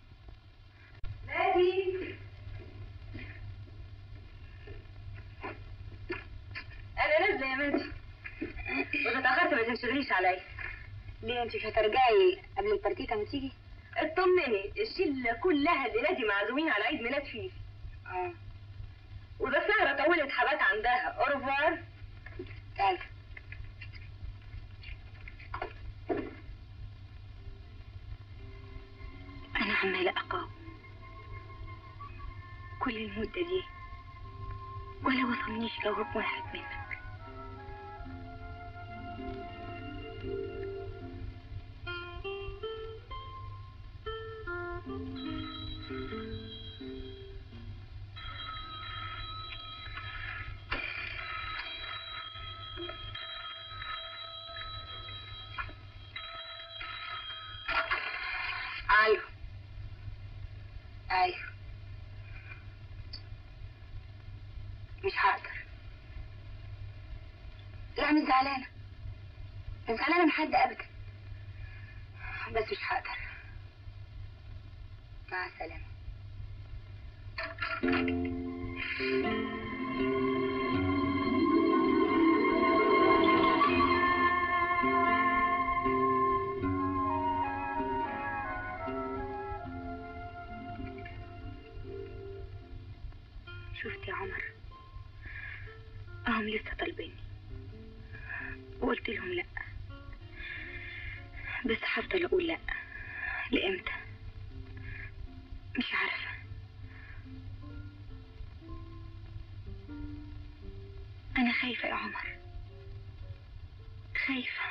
نادي انا نازله يا مادي واذا اتاخرت ما تنشغليش عليا ليه انت مش هترجعي قبل البارتيتا ما تيجي؟ اطمني الشله كلها اللي نادي معزومين على عيد ميلاد فيفي اه وده سهرة طولت حبات عندها اورفوار تعالي انا عمالة اقاوم كل المدة دي ولا وصلنيش جواب واحد منك الو ايوه مش هقدر لا مش زعلانة مش زعلانة من حد أبدا بس مش هقدر مع السلامة شفت يا عمر هم لسه طالبيني وقلت لهم لا بس هفضل اقول لا لامتى مش عارفه انا خايفه يا عمر خايفه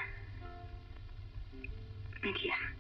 مديحه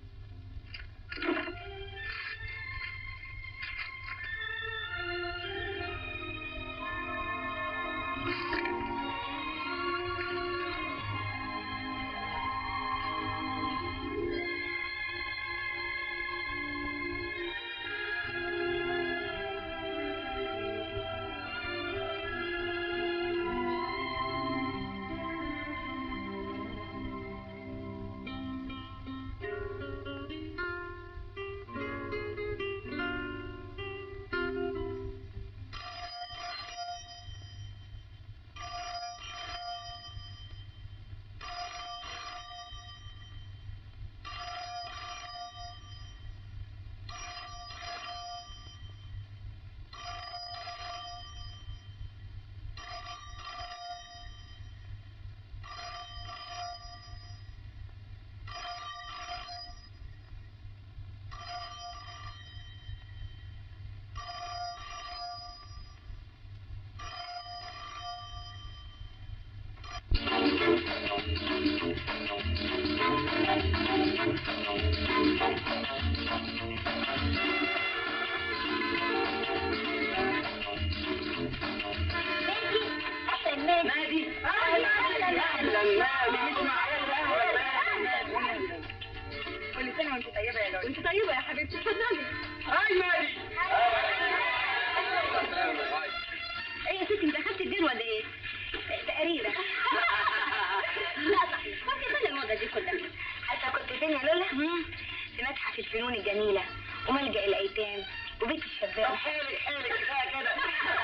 وبيت الشباب طب حالك حالك كفايه كده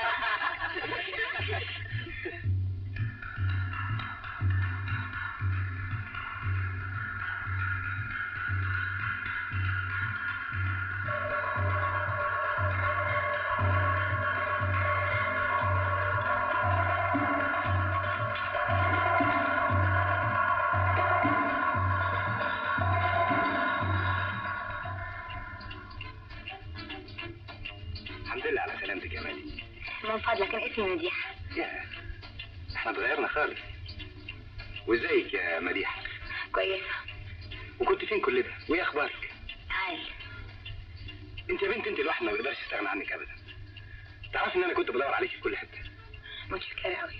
الحمد لله على سلامتك يا مالي من فضلك انا اسمي مديحة يا احنا اتغيرنا خالص وازيك يا مديحة كويسة وكنت فين كل ده وايه اخبارك عال انت يا بنت انت الواحد ما بيقدرش يستغنى عنك ابدا تعرفي ان انا كنت بدور عليك في كل حته متشكرة قوي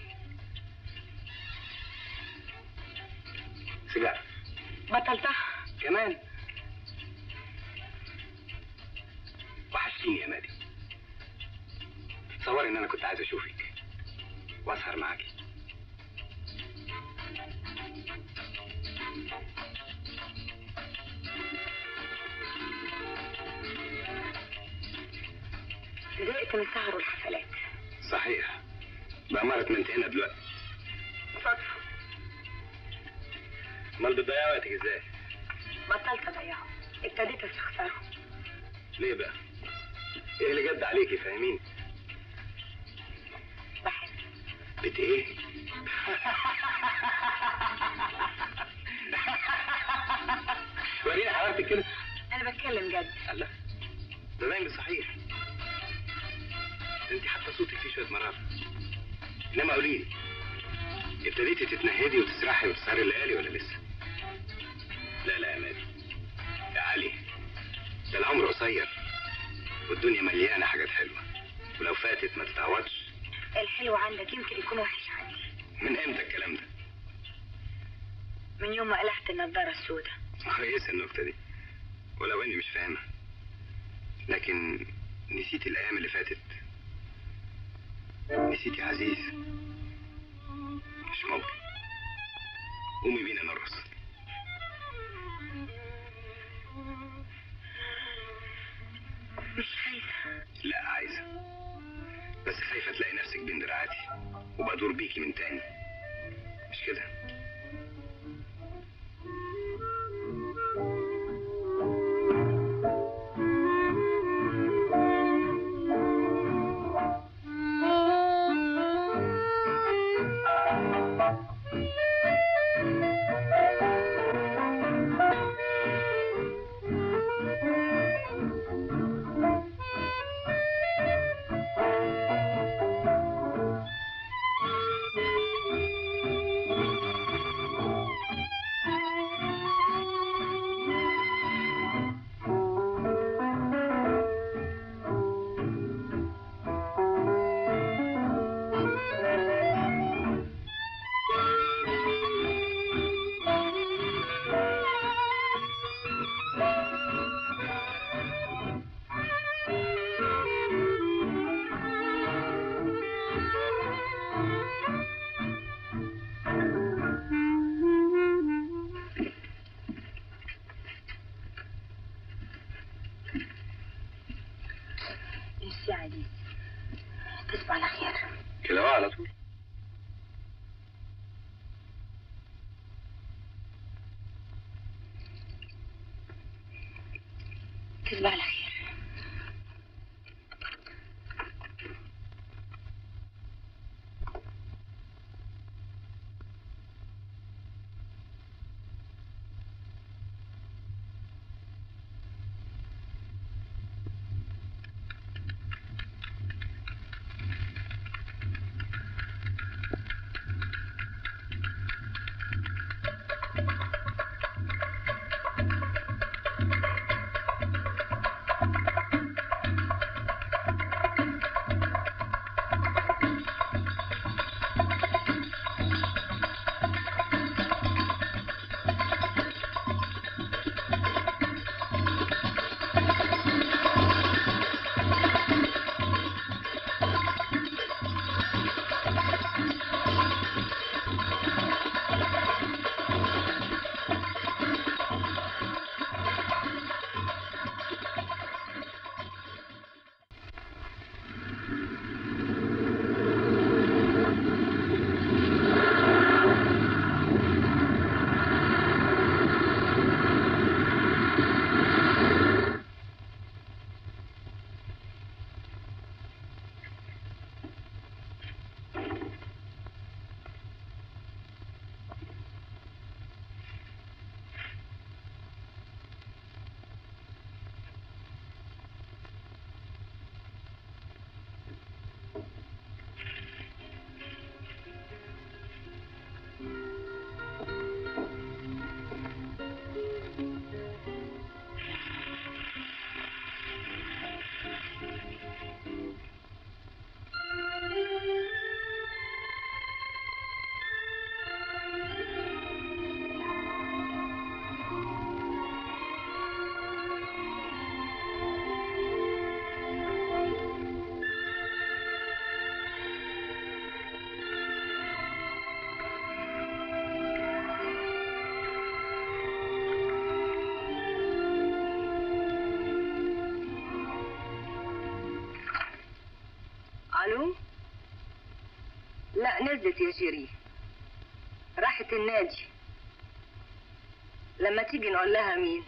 سيجاره بطلتها كمان وحشتيني يا مادي تصوري ان انا كنت عايز اشوفك واسهر معاكي زهقت من السهر والحفلات صحيح بأمارة ما انت هنا دلوقتي صدفة امال بتضيع وقتك ازاي بطلت اضيعه ابتديت استخسره ليه بقى ايه اللي جد عليكي فاهمين بحب بت ايه وريني حرارتك كده انا بتكلم جد الله ده باين صحيح ده انت حتى صوتك فيه شويه مراره انما قولي لي ابتديتي تتنهدي وتسرحي وتسهري الليالي ولا لسه لا لا يا مادي يا علي ده العمر قصير والدنيا مليانه حاجات حلوه ولو فاتت ما تتعوضش الحلو عندك يمكن يكون وحش عندي من امتى الكلام ده من يوم ما قلعت النضارة السوداء كويسه النكته دي ولو اني مش فاهمها لكن نسيت الايام اللي فاتت نسيت يا عزيز مش ممكن قومي بينا نرقص مش عايزة لا عايزة بس خايفة تلاقي نفسك بين دراعاتي وبدور بيكي من تاني مش كده ميرسي يا عزيز تصبح على خير كده بقى على طول تصبح على خير نزلت يا شيرين راحت النادي لما تيجي نقول لها مين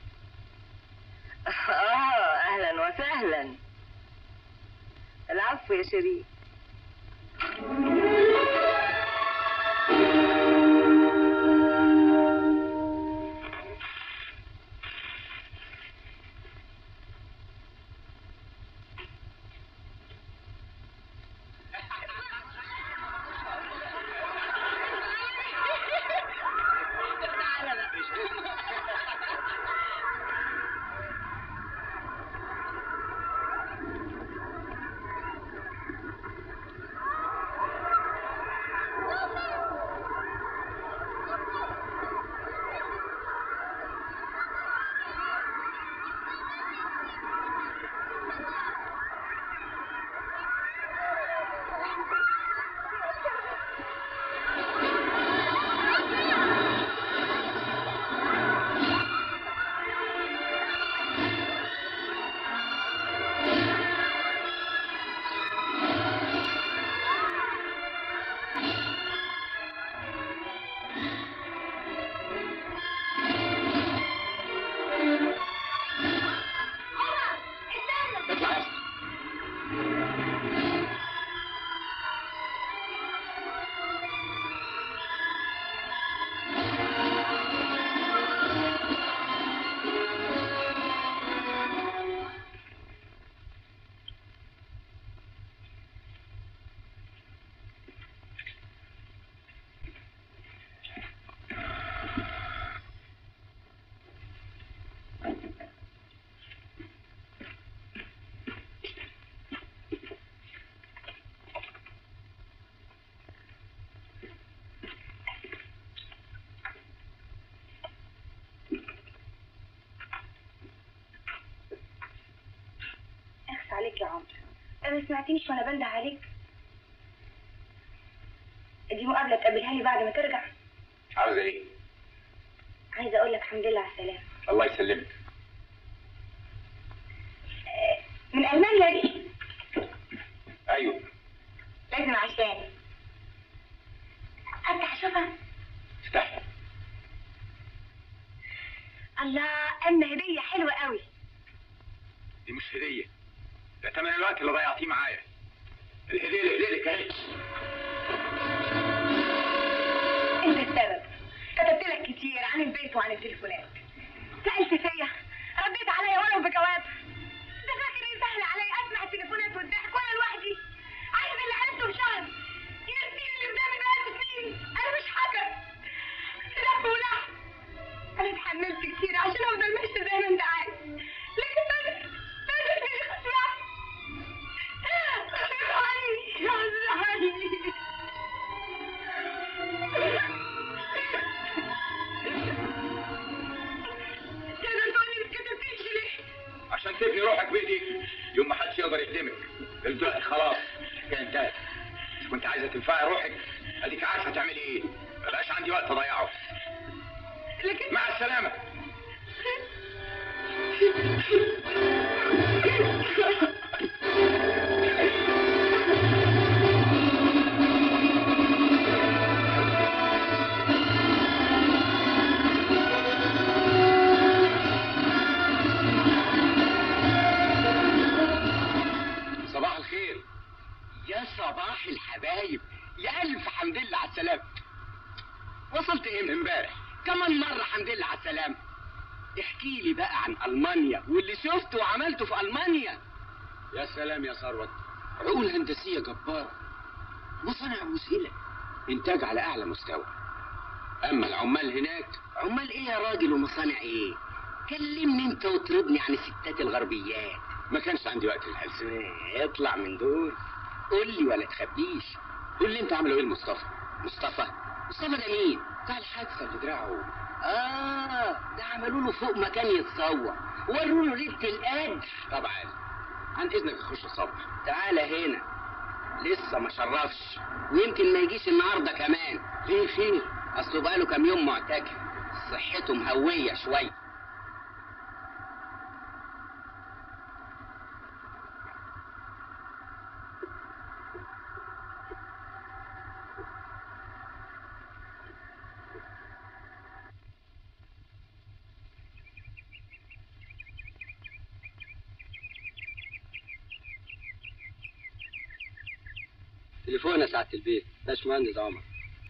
اه اهلا وسهلا العفو يا شيرين اطلع يا اسطى اخس عليك يا عمرو ما سمعتنيش وانا بنده عليك دي مقابله تقابلها لي بعد ما ترجع عاوزة ايه؟ عايزه اقول لك الحمد لله على السلامه الله يسلمك من المانيا دي ايوه لازم عشان افتح اشوفها افتحي الله اما هديه حلوه قوي دي مش هدية ده تمن الوقت اللي ضيعتيه معايا الهدية اللي في ايدك اهي انت السبب كتبت لك كتير عن البيت وعن التليفونات سألت فيا رديت عليا ولو بجواب ده فاكر ايه سهل عليا اسمع التليفونات والضحك وانا لوحدي عايز اللي عرفته في شهر ينسيني اللي قدامي بقاله سنين انا مش حاجه لف ولحم انا اتحملت كتير عشان افضل ماشي زي ما انت عايز لكن بدأ بدأ تيجي غصب عني غصب عني تقدر تقول لي ما كتبتيش ليه؟ عشان تبني روحك بايديك يوم ما حدش يقدر يخدمك دلوقتي خلاص الحكايه انتهت مش كنت عايزه تنفعي روحك اديك عارفه تعملي ايه مبقاش عندي وقت اضيعه لكن مع السلامه صباح الخير يا صباح الحبايب يا الف حمد لله على السلامه وصلت امتى امبارح كمان مره حمد لله على السلامه احكي لي بقى عن المانيا واللي شفته وعملته في المانيا يا سلام يا ثروت عقول هندسيه جباره مصانع مذهله انتاج على اعلى مستوى اما العمال هناك عمال ايه يا راجل ومصانع ايه كلمني انت واطردني عن الستات الغربيات ما كانش عندي وقت للهلس اطلع من دول قول لي ولا تخبيش قول لي انت عملوا ايه لمصطفى مصطفى مصطفى ده مين بتاع الحادثه اللي دراعه اه ده عملوا له فوق مكان يتصور وروا له ليله القدر طبعا عن اذنك اخش الصبح تعالى هنا لسه ما شرفش ويمكن ما يجيش النهارده كمان ليه خير اصله بقاله كام يوم معتكف صحته مهويه شويه تليفون يا سعادة البيت باشمهندس عمر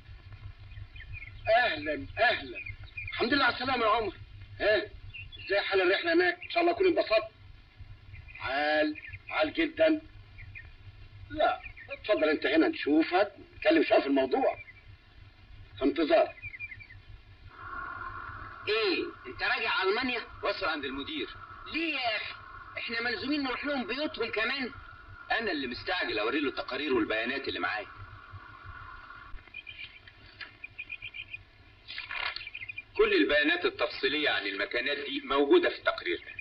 اهلا اهلا الحمد لله على السلامه يا عمر ها ازاي حال الرحله هناك ان شاء الله اكون انبسطت عال عال جدا لا اتفضل انت هنا نشوفك نتكلم شويه في الموضوع في انتظار ايه انت راجع المانيا وصل عند المدير ليه يا اخي احنا ملزومين نروح لهم بيوتهم كمان انا اللي مستعجل اوري له التقارير والبيانات اللي معايا كل البيانات التفصيلية عن المكانات دي موجودة في التقرير ده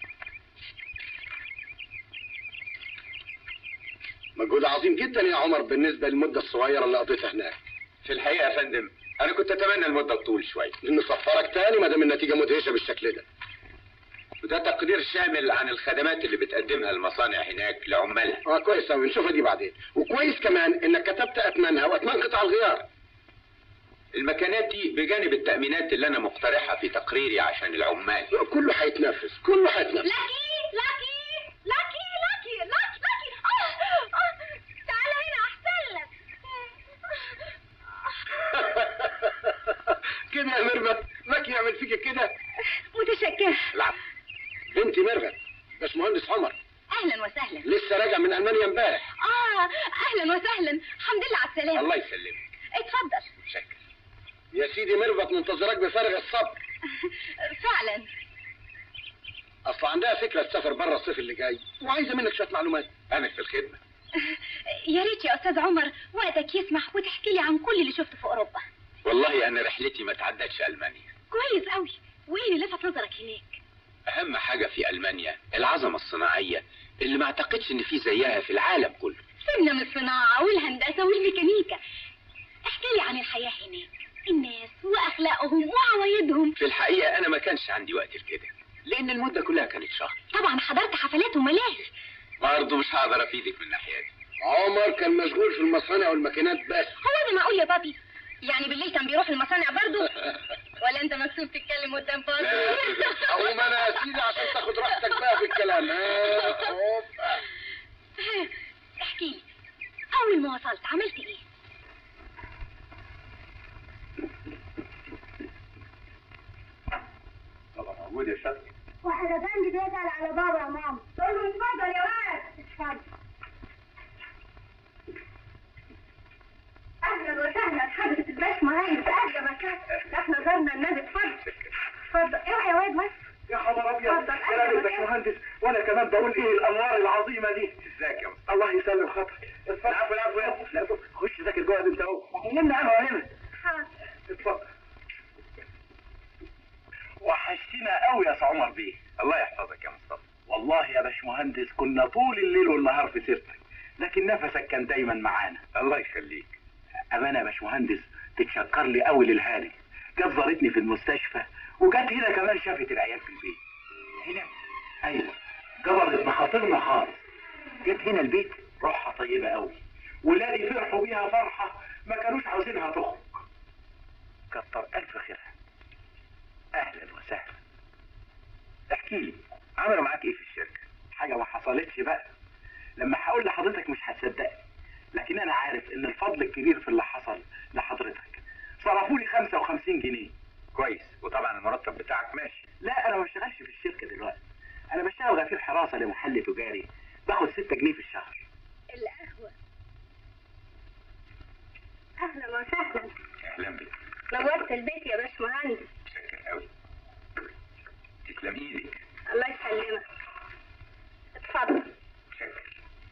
مجهود عظيم جدا يا عمر بالنسبه للمده الصغيره اللي قضيتها هناك في الحقيقة يا فندم أنا كنت أتمنى المدة تطول شوية نصفرك تاني ما دام النتيجه مدهشه بالشكل ده وده تقرير شامل عن الخدمات اللي بتقدمها المصانع هناك لعمالها اه كويس قوي نشوفها دي بعدين وكويس كمان انك كتبت اثمانها واثمان قطع الغيار المكانات دي بجانب التأمينات اللي أنا مقترحها في تقريري عشان العمال كله هيتنفذ كله هيتنفذ لاكي لاكي لاكي لاكي لاكي لاكي آه آه تعال هنا احسن لك كده يا ميرفت ماكي يعمل فيك كده متشكرة العب بنتي ميرفت باشمهندس عمر اهلا وسهلا لسه راجع من المانيا امبارح اه اهلا وسهلا الحمد لله على السلامة الله يسلمك اتفضل متشكر يا سيدي ميرفت منتظراك بفارغ الصبر فعلا اصل عندها فكره تسافر بره الصيف اللي جاي وعايزه منك شويه معلومات أنا في الخدمة يا ريت يا استاذ عمر وقتك يسمح وتحكي لي عن كل اللي شفته في اوروبا والله أنا رحلتي ما تعدتش ألمانيا كويس قوي وايه اللي لفت نظرك هناك أهم حاجة في ألمانيا العظمة الصناعية اللي ما أعتقدش إن في زيها في العالم كله سيبنا من الصناعة والهندسة والميكانيكا احكي لي عن الحياة هناك الناس واخلاقهم وعوايدهم في الحقيقة أنا ما كانش عندي وقت لكده لأن المدة كلها كانت شهر طبعا حضرت حفلات وملاهي برضه مش هقدر أفيدك من ناحيتي عمر كان مشغول في المصانع والماكينات بس هو انا معقول يا بابي يعني بالليل كان بيروح المصانع برضو ولا انت مكسوف تتكلم قدام بابي اقوم انا يا سيدي عشان تاخد راحتك بقى في الكلام ها أوب. احكي لي اول ما وصلت عملت ايه طبعا موجود يا شاطر واحد بندي بيسأل على بابا يا ماما قول له اتفضل يا واد اتفضل اهلا وسهلا حضرة الباشمهندس اهلا مكان احنا زرنا النبي اتفضل اتفضل اوعى يا واد بس يا خبر ابيض اتفضل، كلام أهلا الباشمهندس وانا كمان بقول ايه الانوار العظيمه دي ازيك يا مصطفى الله يسلم خاطرك اتفضل العفو العفو يا لا، خش ذاكر جوه انت اهو علمنا عنها هنا حاضر اتفضل وحشتنا قوي يا سي عمر بيه الله يحفظك يا مصطفى والله يا باشمهندس كنا طول الليل والنهار في سيرتك لكن نفسك كان دايما معانا الله يخليك امانه يا باشمهندس تتشكر لي قوي للهاني جت زارتني في المستشفى وجت هنا كمان شافت العيال في البيت هنا ايوه جبرت بخاطرنا خالص جت هنا البيت روحها طيبه قوي ولادي فرحوا بيها فرحه ما كانوش عاوزينها تخرج كتر الف خيرها اهلا وسهلا احكي لي عملوا معاك ايه في الشركه حاجه ما حصلتش بقى لما هقول لحضرتك مش هتصدقني لكن انا عارف ان الفضل الكبير في اللي حصل لحضرتك صرفوا لي 55 جنيه كويس وطبعا المرتب بتاعك ماشي لا انا ما بشتغلش في الشركه دلوقتي انا بشتغل غفير حراسه لمحل تجاري باخد 6 جنيه في الشهر القهوة اهلا وسهلا أهلا بك نورت البيت يا باشمهندس متشكر قوي تسلم إيدك الله يسلمك اتفضل متشكر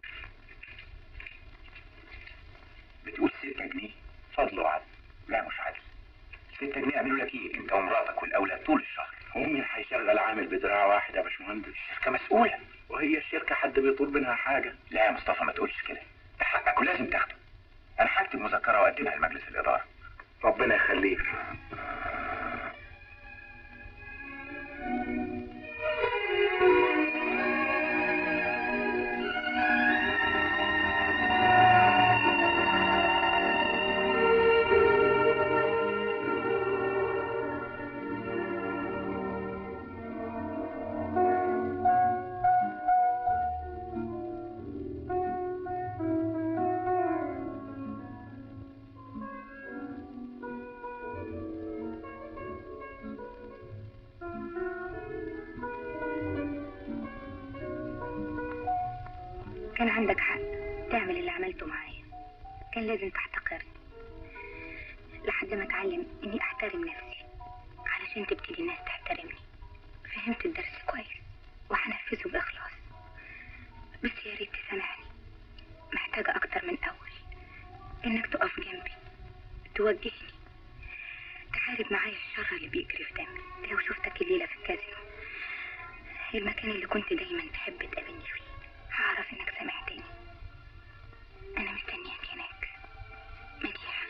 بتقول 6 جنيه فضل وعدل لا مش عادل 6 جنيه يعملوا لك ايه انت ومراتك والاولاد طول الشهر ومين هيشغل عامل بدراع واحد يا باشمهندس الشركه مسؤوله وهي الشركه حد بيطلب منها حاجه لا يا مصطفى ما تقولش كده ده حقك ولازم تاخده انا هكتب مذكره واقدمها لمجلس الاداره ربنا يخليك كان عندك حق تعمل اللي عملته معايا كان لازم تحتقرني لحد ما اتعلم اني احترم نفسي علشان تبتدي الناس تحترمني فهمت الدرس كويس وهنفذه باخلاص بس يا ريت تسامحني محتاجة اكتر من اول انك تقف جنبي توجهني تحارب معايا الشر اللي بيجري في دمي لو شفتك الليلة في الكازينو المكان اللي كنت دايما تحب تقابلني فيه هعرف انك سامحتني انا مستنياك هناك مديحة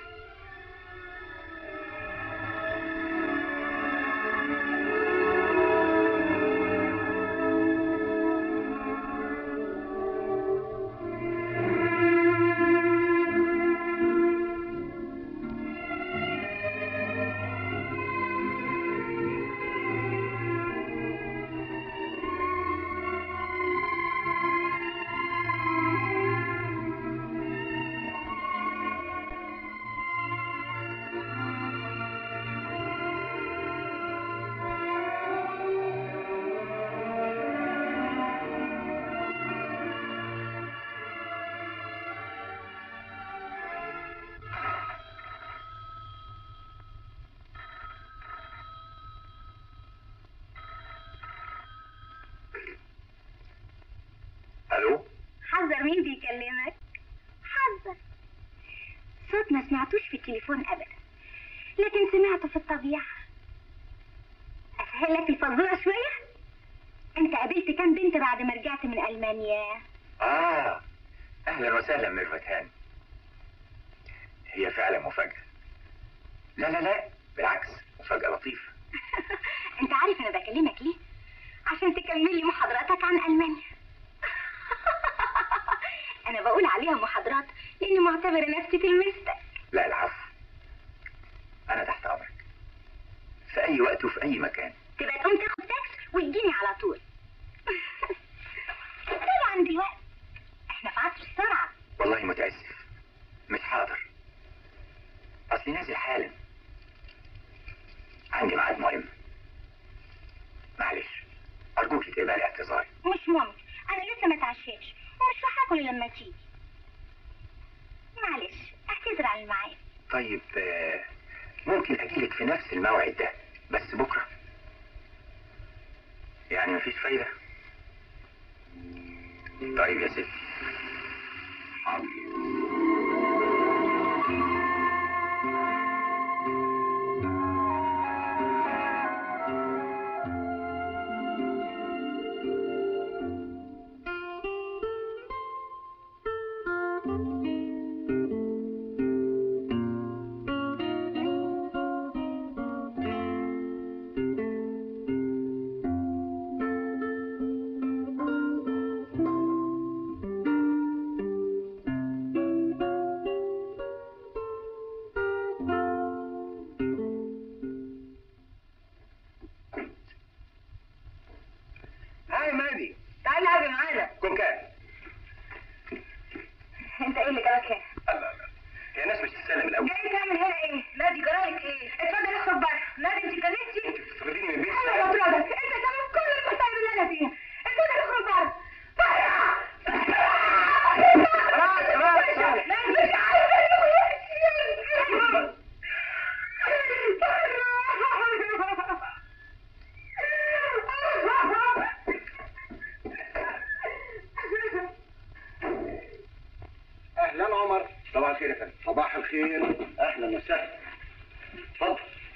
الو حذر مين بيكلمك حذر صوت ما سمعتوش في التليفون ابدا لكن سمعته في الطبيعة اسهل لك الفزورة شوية انت قابلت كام بنت بعد ما رجعت من المانيا اه اهلا وسهلا ميرفت هاني هي فعلا مفاجأة لا لا لا بالعكس مفاجأة لطيفة انت عارف انا بكلمك ليه عشان تكمل لي محاضراتك عن المانيا انا بقول عليها محاضرات لاني معتبره نفسي تلمستك لا العفو انا تحت امرك في اي وقت وفي اي مكان تبقى تقوم تاخد تاكس وتجيني على طول طبعا دلوقتي احنا في عصر السرعه والله متأسف مش حاضر اصلي نازل حالا عندي ميعاد مهم معلش ارجوك تقبلي اعتذاري مش ممكن انا لسه ما اتعشيتش ومش راح اكل لما تيجي معلش اعتذر عن الميعاد طيب آه، ممكن اجيلك في نفس الموعد ده بس بكرة يعني مفيش فايدة طيب يا ستي حاضر هاي مادي تعالى اقعد معانا كن كان انت ايه اللي جابك هنا؟ الله الله هي ناس مش تسلم الاول جاي تعمل هنا ايه؟ نادي جرالك ايه؟ اتفضل اخرج بره، نادي انت كلمتي؟ تستفيديني من بيت انا بطردك، انت سبب كل المصايب اللي انا فيها، اتفضل اخرج بره، بره! خلاص خلاص خلاص نادي مش عارفه اهلا عمر صباح الخير يا فندم صباح الخير اهلا وسهلا اتفضل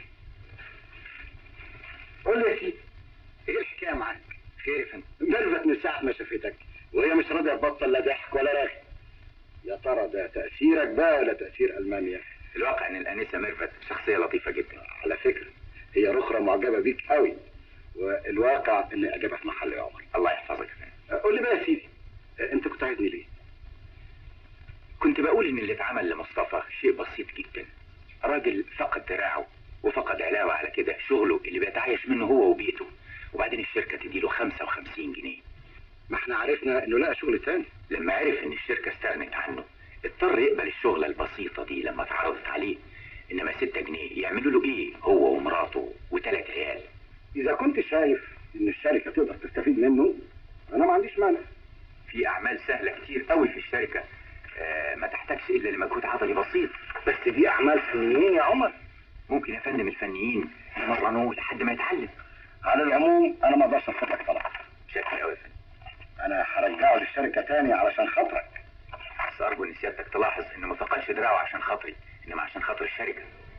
قول لي يا سيدي ايه الحكايه معاك خير يا فندم ميرفت من ساعه ما شافتك وهي مش راضيه تبطل لا ضحك ولا رغي يا ترى ده تاثيرك بقى ولا تاثير المانيا الواقع ان الانسة ميرفت شخصية لطيفة جدا على فكره هي رخرة معجبه بيك قوي والواقع ان اجابها في محل يا عمر الله يحفظك يا فندم قول لي بقى يا سيدي انت كنت عايزني ليه كنت بقول ان اللي اتعمل لمصطفى شيء بسيط جدا راجل فقد دراعه وفقد علاوة على كده شغله اللي بيتعايش منه هو وبيته وبعدين الشركة تديله 55 جنيه ما احنا عرفنا انه لقى شغل تاني لما عرف ان الشركة استغنت عنه اضطر يقبل الشغلة البسيطة دي لما اتعرضت عليه انما 6 جنيه يعملوا له ايه هو ومراته وثلاث عيال اذا كنت شايف ان الشركه تقدر تستفيد منه انا ما عنديش مانع في اعمال سهله كتير قوي في الشركه آه، ما تحتاجش الا لمجهود عضلي بسيط بس دي اعمال فنيين يا عمر ممكن يا فندم الفنيين يمرنوه لحد ما يتعلم على العموم انا ما اقدرش افوتك طبعا شاكر قوي يا فندم انا هرجعه للشركه تاني علشان خاطرك بس ارجو ان سيادتك تلاحظ انه ما فقدش دراعه عشان خاطري انما عشان خاطر الشركه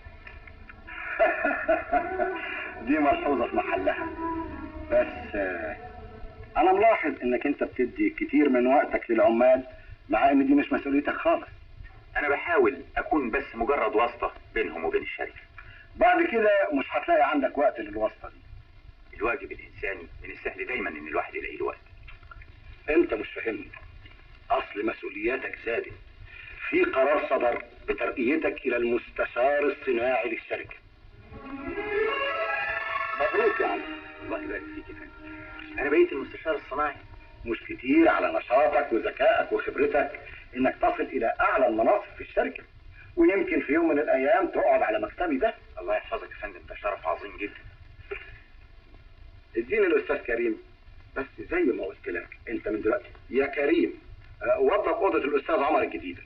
دي ملحوظه في محلها بس آه، انا ملاحظ انك انت بتدي كتير من وقتك للعمال مع ان دي مش مسؤوليتك خالص انا بحاول اكون بس مجرد واسطه بينهم وبين الشركه بعد كده مش هتلاقي عندك وقت للواسطه دي الواجب الانساني من السهل دايما ان الواحد يلاقي له وقت انت مش فاهمني اصل مسؤولياتك زادت في قرار صدر بترقيتك الى المستشار الصناعي للشركه مبروك يا عم الله يبارك فيك يا فندم انا بقيت المستشار الصناعي مش كتير على نشاطك وذكائك وخبرتك انك تصل الى اعلى المناصب في الشركه ويمكن في يوم من الايام تقعد على مكتبي ده الله يحفظك يا فندم ده شرف عظيم جدا اديني الاستاذ كريم بس زي ما قلت لك انت من دلوقتي يا كريم آه، وضب اوضه الاستاذ عمر الجديده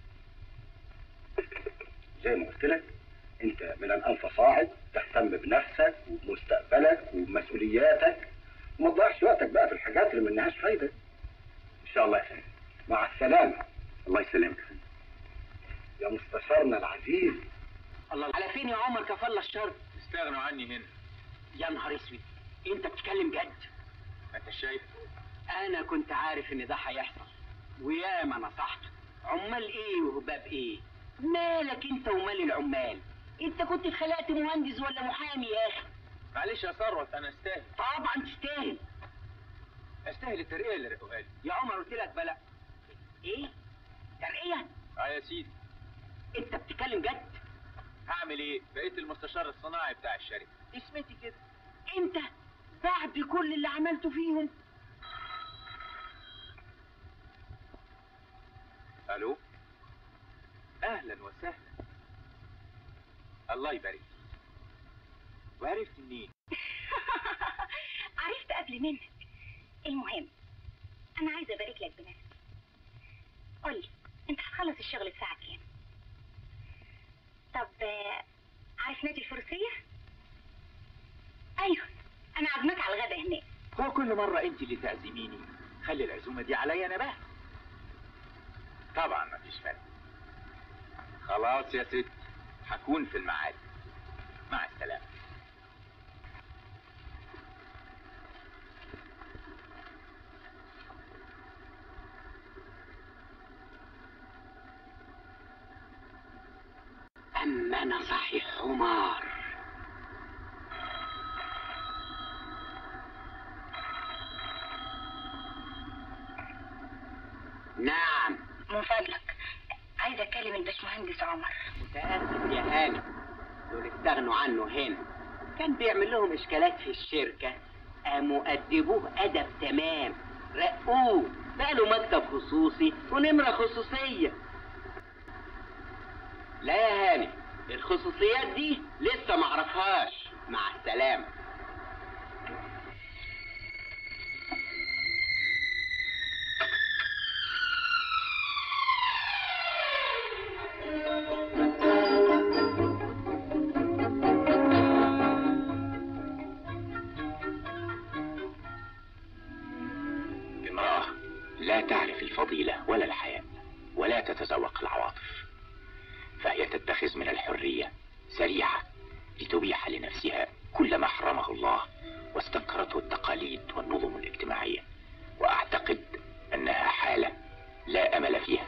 زي ما قلت لك انت من الان فصاعد تهتم بنفسك وبمستقبلك وبمسؤولياتك وما تضيعش وقتك بقى في الحاجات اللي منهاش فايده ان شاء الله يا فندم مع السلامه الله يسلمك يا فندم يا مستشارنا العزيز الله على فين يا عمر كفل الشر استغنوا عني هنا يا نهار اسود انت بتتكلم جد ما انت شايف انا كنت عارف ان ده هيحصل وياما نصحته عمال ايه وهباب ايه مالك انت ومال العمال انت كنت اتخلقت مهندس ولا محامي يا اخي معلش يا ثروت انا استاهل طبعا تستاهل استاهل الترقيه اللي رقوها لي يا عمر قلت لك بلا ايه ترقيه اه يا سيدي انت بتتكلم جد هعمل ايه بقيت المستشار الصناعي بتاع الشركه اسمتي كده انت بعد كل اللي عملته فيهم الو اهلا وسهلا الله يبارك فيك وعرفت منين عرفت قبل منك المهم انا عايزه ابارك لك بنفسي قولي انت هتخلص الشغل الساعه كام طب آه، عارف نادي الفروسيه ايوه انا عازمك على الغدا هناك هو كل مرة انت اللي تعزميني خلي العزومة دي عليا انا بقى طبعا مفيش فرق خلاص يا ست هكون في الميعاد مع السلامة اما انا صحيح حمار نعم من فضلك عايزه اكلم الباشمهندس عمر متاسف يا هاني دول استغنوا عنه هنا كان بيعمل لهم اشكالات في الشركه قاموا أدبوه أدب تمام رقوه بقى له مكتب خصوصي ونمرة خصوصية لا يا هاني الخصوصيات دي لسه معرفهاش مع السلامة امرأة لا تعرف الفضيلة ولا الحياء ولا تتذوق العواطف فهي تتخذ من الحرية سريعة لتبيح لنفسها كل ما حرمه الله واستنكرته التقاليد والنظم الاجتماعية وأعتقد أنها حالة لا أمل فيها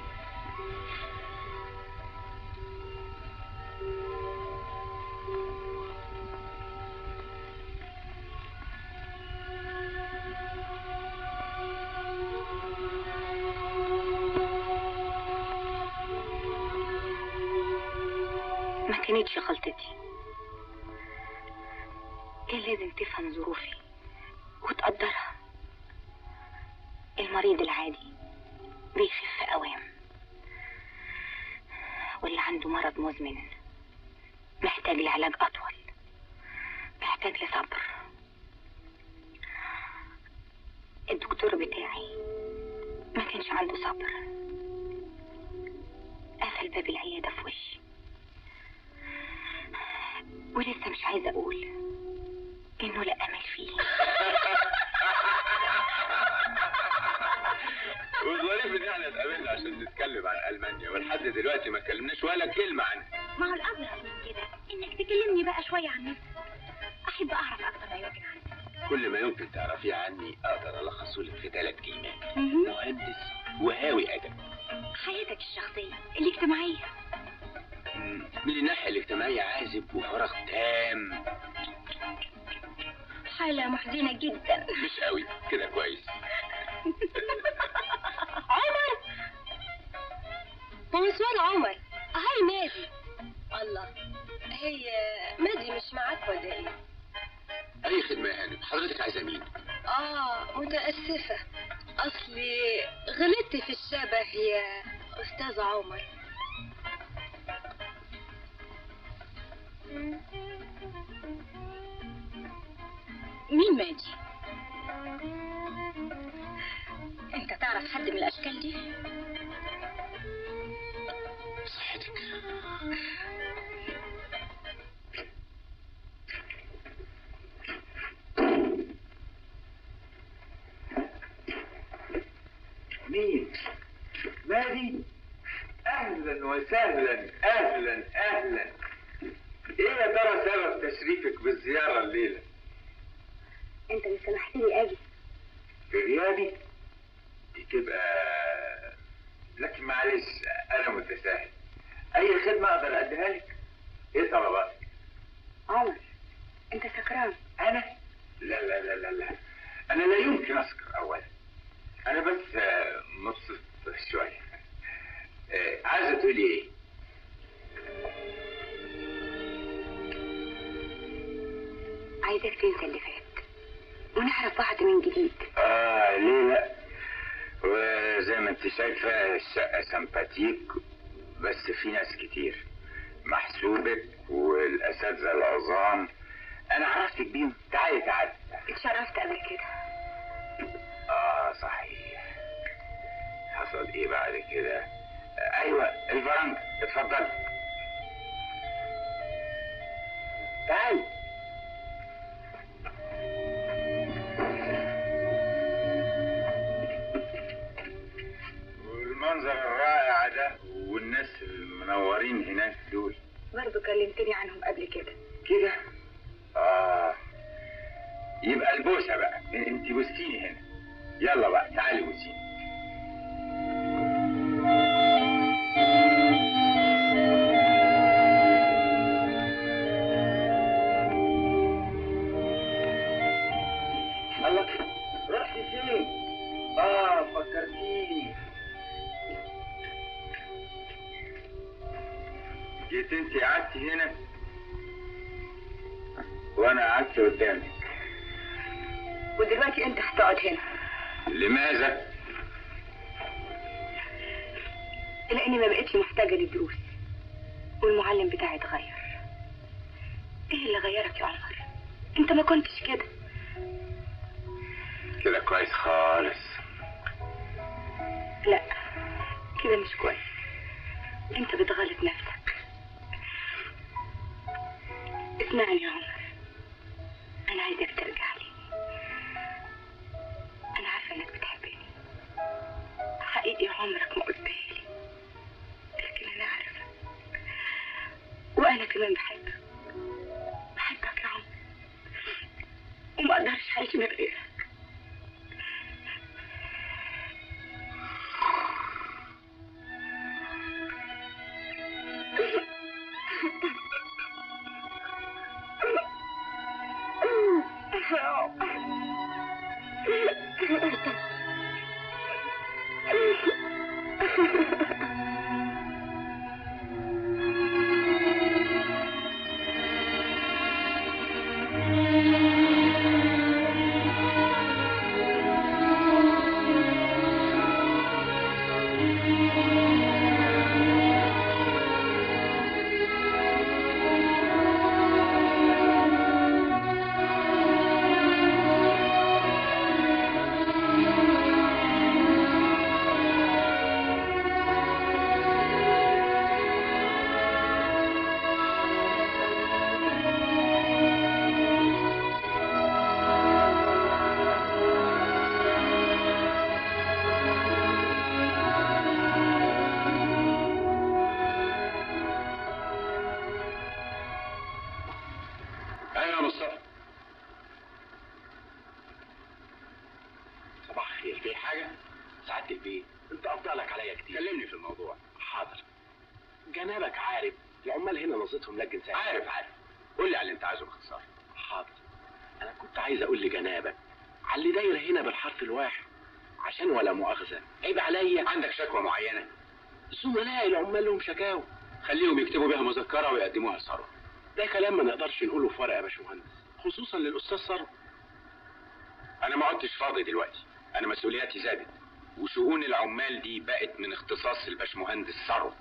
ما كانتش غلطتي كان لازم تفهم ظروفي وتقدرها المريض العادي بيخف أوام واللي عنده مرض مزمن محتاج لعلاج أطول محتاج لصبر الدكتور بتاعي ما كانش عنده صبر قفل باب العيادة في وشي ولسه مش عايزة أقول إنه لا أمل فيه والظريف ان احنا اتقابلنا عشان نتكلم عن المانيا ولحد دلوقتي ما اتكلمناش ولا كلمه عنها ما هو الأظرف من كده إنك تكلمني بقى شوية عن نفسك أحب أعرف أكتر ما يمكن عنك كل ما يمكن تعرفيه عني اقدر الخصه لك في ثلاث كلمات مهم. مهندس وهاوي ادب حياتك الشخصية الاجتماعية مم. من الناحيه الاجتماعيه عازب وفراغ تام حالة محزنة جدا مش قوي كده كويس عمر هو اسمها عمر هاي مادي الله هي مادي مش معاك ولا ايه اي خدمه يا هانم حضرتك عايزه مين اه متأسفة اصلي غلطت في الشبه يا استاذ عمر مين ماجي انت تعرف حد من الاشكال دي صحتك مين؟ مادي؟ أهلا وسهلا أهلا أهلا إيه يا ترى سبب تشريفك بالزيارة الليلة؟ انت اللي سمحت لي اجي في غيابي؟ دي تبقى لكن معلش أنا متساهل أي خدمة أقدر أديها لك؟ إيه طلباتك؟ عمر انت سكران أنا؟ لا لا لا لا لا أنا لا يمكن أسكر أولا أنا بس آه، مبسوط شوية آه، عايزة تقولي إيه؟ عايزك تنسى اللي فات ونعرف بعض من جديد آه ليه لا وزي ما انت شايفة الشقة سمباتيك بس في ناس كتير محسوبك والأساتذة العظام أنا عرفتك بيهم تعالي تعالي اتشرفت قبل كده آه صحيح حصل إيه بعد كده آه أيوة الفرنك اتفضل تعالي والمنظر الرائع ده والناس المنورين هناك دول برضه كلمتني عنهم قبل كده كده اه يبقى البوسه بقى انت بوستيني هنا يلا بقى تعالي بوسيني الله رحتي فين؟ اه فكرتيني جيت انت قعدتي هنا وانا قعدت قدامك ودلوقتي انت هتقعد هنا لماذا؟ لاني ما بقتش محتاجه للدروس والمعلم بتاعي اتغير ايه اللي غيرك يا عمر انت ما كنتش كده كده كويس خالص لا كده مش كويس انت بتغلط نفسك اسمعني يا عمر انا عايزك ترجع لي انا عارفه انك بتحبني حقيقي عمرك ما قلتها لي لكن انا عارفه وانا كمان بحبك بحبك يا عمر وما اقدرش اعيش من غيرك جنابك عارف العمال هنا نظرتهم لجن زي عارف عارف قول لي على اللي انت عايزه باختصار حاضر انا كنت عايز اقول لجنابك على اللي داير هنا بالحرف الواحد عشان ولا مؤاخذه عيب عليا عندك شكوى معينه زملاء العمال لهم شكاوى خليهم يكتبوا بيها مذكره ويقدموها لثروت ده كلام ما نقدرش نقوله في ورقه يا باشمهندس خصوصا للاستاذ ثروت انا ما عدتش فاضي دلوقتي انا مسؤولياتي زادت وشؤون العمال دي بقت من اختصاص الباشمهندس ثروت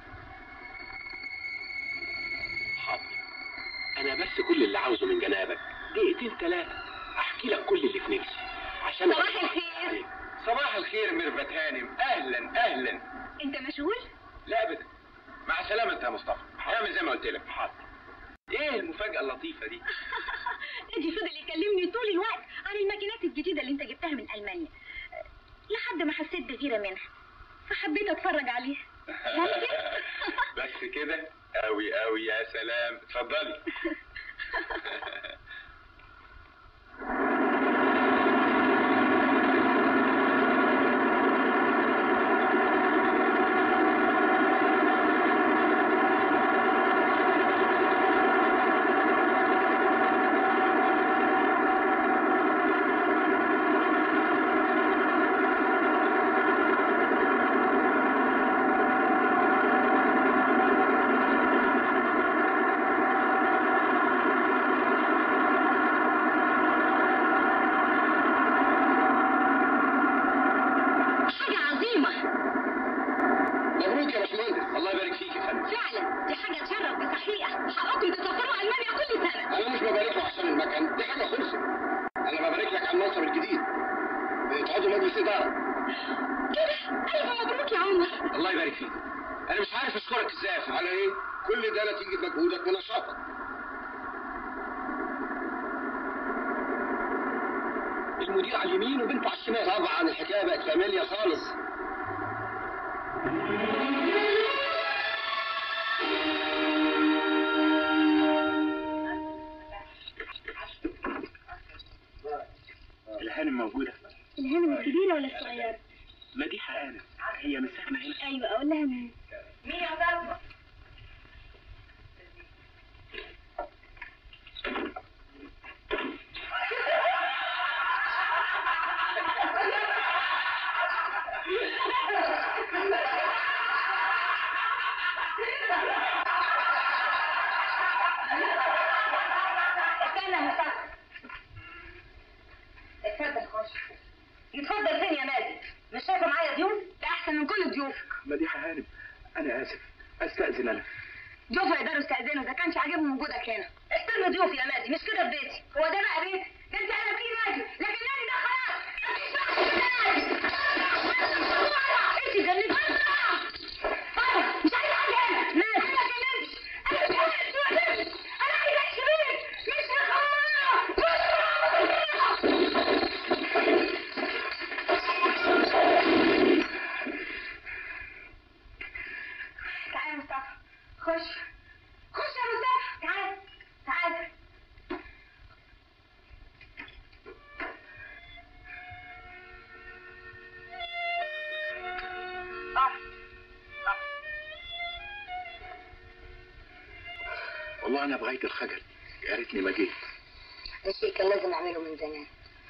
حاضر انا بس كل اللي عاوزه من جنابك دقيقتين ثلاثه احكي لك كل اللي في نفسي عشان صباح الخير صباح الخير ميرفت هانم اهلا اهلا انت مشغول لا ابدا مع سلامة انت يا مصطفى اعمل زي ما قلت لك حاضر ايه المفاجأة اللطيفة دي ادي فضل يكلمني طول الوقت عن الماكينات الجديدة اللي انت جبتها من المانيا لحد ما حسيت بغيرة منها فحبيت اتفرج عليها ممكن بس كده قوي قوي يا سلام اتفضلي حاجة عظيمة مبروك يا باشمهندس الله يبارك فيك يا فندم فعلا دي حاجة تشرف بصحيح حقكم تسافروا ألمانيا كل سنة انا مش ببارك له عشان المكان دي حاجه خلصت انا ببارك لك على المنصب الجديد بتقعدوا مجلس اداره كده ألف مبروك يا عمر الله يبارك فيك انا مش عارف اشكرك ازاي يا فندم على ايه كل ده نتيجه مجهودك ونشاطك المدير على اليمين وبنته على الشمال طبعا الحكايه بقت فاميليا خالص الهانم موجودة الهانم الكبيرة ولا الصغيرة؟ مديحة هانم هي مش ساكنة هنا أيوة أقول لها مين؟ مين يا فاطمه استنى يا مصطفى اتفضل خش يتفضل فين يا مازن مش شايفه معايا ضيوف ده احسن من كل ضيوفك مديحة هانم أنا آسف أستأذن أنا ضيوف يقدروا يستأذنوا إذا كانش عاجبهم وجودك هنا. استنوا ضيوفي يا مادي مش كده في بيتي. هو ده بقى بيت؟ ده أنت أنا في نادي، لكن النادي ده خلاص مفيش بقى في النادي. أنت جنبي بره. بره مش عايزة حاجة هنا. مادي أنا ما اتكلمتش. أنا مش عايزة أتكلم. أنا عايزة أعيش في بيت مش في خمارة. تعالى يا مصطفى خش خش يا مصطفى تعال تعال والله أنا بغاية الخجل يا ريتني ما جيت ده شيء كان لازم اعمله من زمان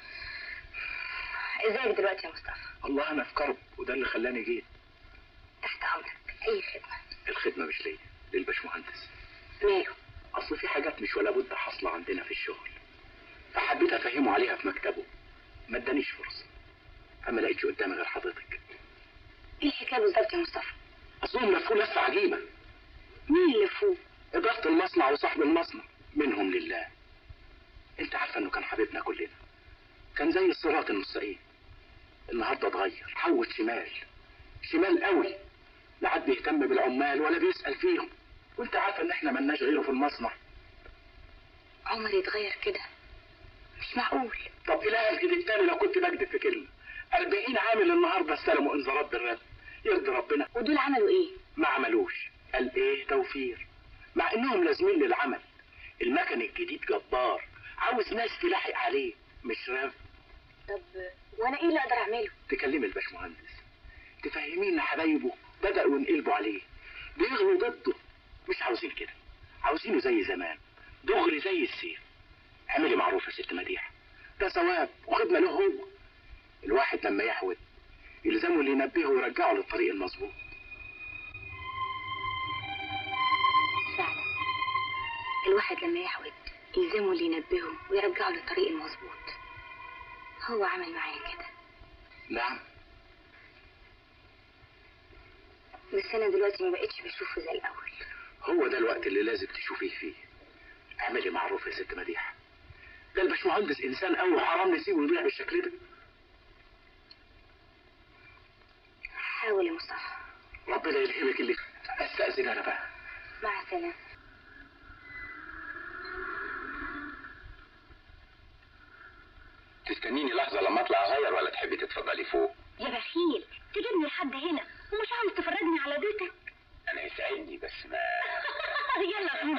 ازيك دلوقتي يا مصطفى الله أنا في كرب وده اللي خلاني جيت تحت امرك اي خدمه الخدمة مش ليا للباشمهندس ماله أصل في حاجات مش ولا بد حاصلة عندنا في الشغل فحبيت أفهمه عليها في مكتبه ما ادانيش فرصة فما لقيتش قدامي غير حضرتك ايه الحكايه بالظبط يا مصطفى أصلهم لفوه لفة عجيبة مين اللي فوق إدارة المصنع وصاحب المصنع منهم لله أنت عارفة إنه كان حبيبنا كلنا كان زي الصراط المستقيم النهاردة اتغير حوت شمال شمال قوي لا حد بيهتم بالعمال ولا بيسأل فيهم وانت عارفة ان احنا ملناش غيره في المصنع عمر يتغير كده مش معقول طب اله الجديد التاني لو كنت بكذب في كلمة 40 عامل النهارده استلموا انذارات بالرد يرضي ربنا ودول عملوا ايه ما عملوش قال ايه توفير مع انهم لازمين للعمل المكن الجديد جبار عاوز ناس تلاحق عليه مش راب طب وانا ايه اللي اقدر اعمله تكلمي الباشمهندس تفهميه ان حبايبه بدأوا ينقلبوا عليه بيغلوا ضده مش عاوزين كده عاوزينه زي زمان دغري زي السيف اعملي معروف يا ست مديحه ده ثواب وخدمه له هو الواحد لما يحود يلزمه اللي ينبهه ويرجعه للطريق المظبوط فعلا الواحد لما يحود يلزمه اللي ينبهه ويرجعه للطريق المظبوط هو عمل معايا كده نعم بس انا دلوقتي ما بقتش بشوفه زي الاول هو ده الوقت اللي لازم تشوفيه فيه اعملي معروف يا ست مديحه ده الباشمهندس انسان قوي وحرام نسيبه يضيع بالشكل ده حاول يا مصطفى ربنا يلهمك اللي استاذن انا بقى مع السلامه تستنيني لحظة لما اطلع اغير ولا تحبي تتفضلي فوق يا بخيل تجيبني لحد هنا ومش عاوز تفرجني على بيتك انا يسعدني بس ما يلا بينا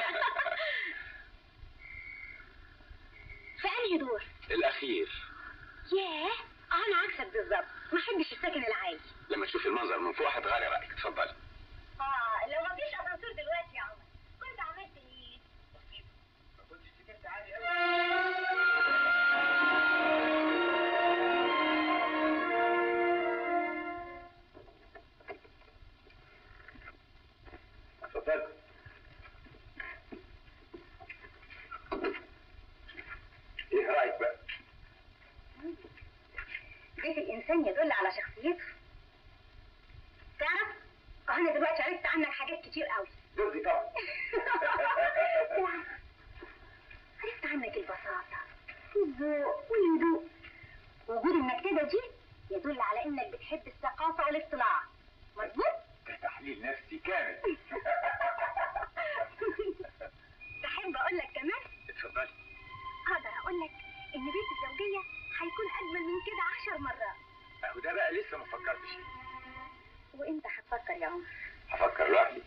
في انهي دور الاخير ياه انا عكسك بالظبط ما احبش السكن العالي لما تشوفي المنظر من فوق هتغيري رايك اتفضلي اه لو ما فيش اسانسير دلوقتي يا عمر كنت عملت ايه اتفضلي ايه رايك بقى بيت الانسان يدل على شخصيته تعرف انا دلوقتي عرفت عنك حاجات كتير قوي جوزي طبعا عرفت عنك البساطة والذوق والهدوء وجود النكتة دي يدل على انك بتحب الثقافة والاطلاع مظبوط؟ تحليل نفسي كامل تحب اقول لك كمان اتفضلي اقدر اقول لك ان بيت الزوجية هيكون اجمل من كده عشر مرات اهو ده بقى لسه ما فكرتش فيه. وانت هتفكر يا عمر هفكر لوحدي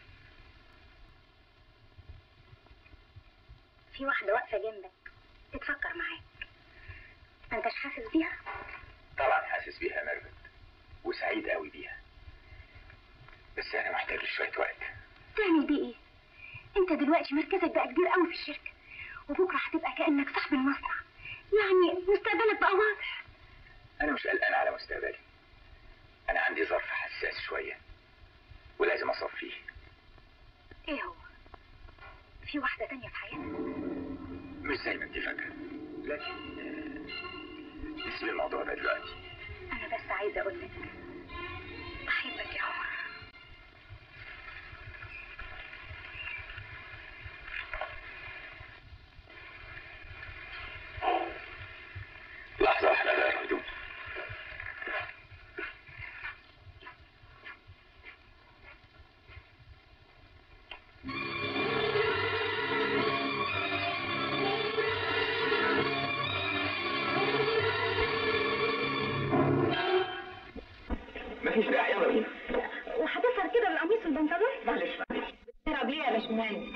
في واحدة واقفة جنبك تتفكر معاك ما انتش حاسس بيها طبعا حاسس بيها ميرفت وسعيد قوي بيها بس انا محتاج شويه وقت تعمل بيه ايه انت دلوقتي مركزك بقى كبير قوي في الشركة وبكرة هتبقى كأنك صاحب المصنع يعني مستقبلك بقى واضح انا مش قلقان على مستقبلي انا عندي ظرف حساس شويه ولازم اصفيه ايه هو في واحدة تانية في حياتك مش زي ما انت فاكره لكن آه، نسيب الموضوع ده دلوقتي انا بس عايزة اقول لك بحبك يا عمر لحظه واحده غير هدوم مفيش داعي يلا بينا وهتسهر كده بالقميص والبنطلون معلش معلش تهرب ليه يا باشمهندس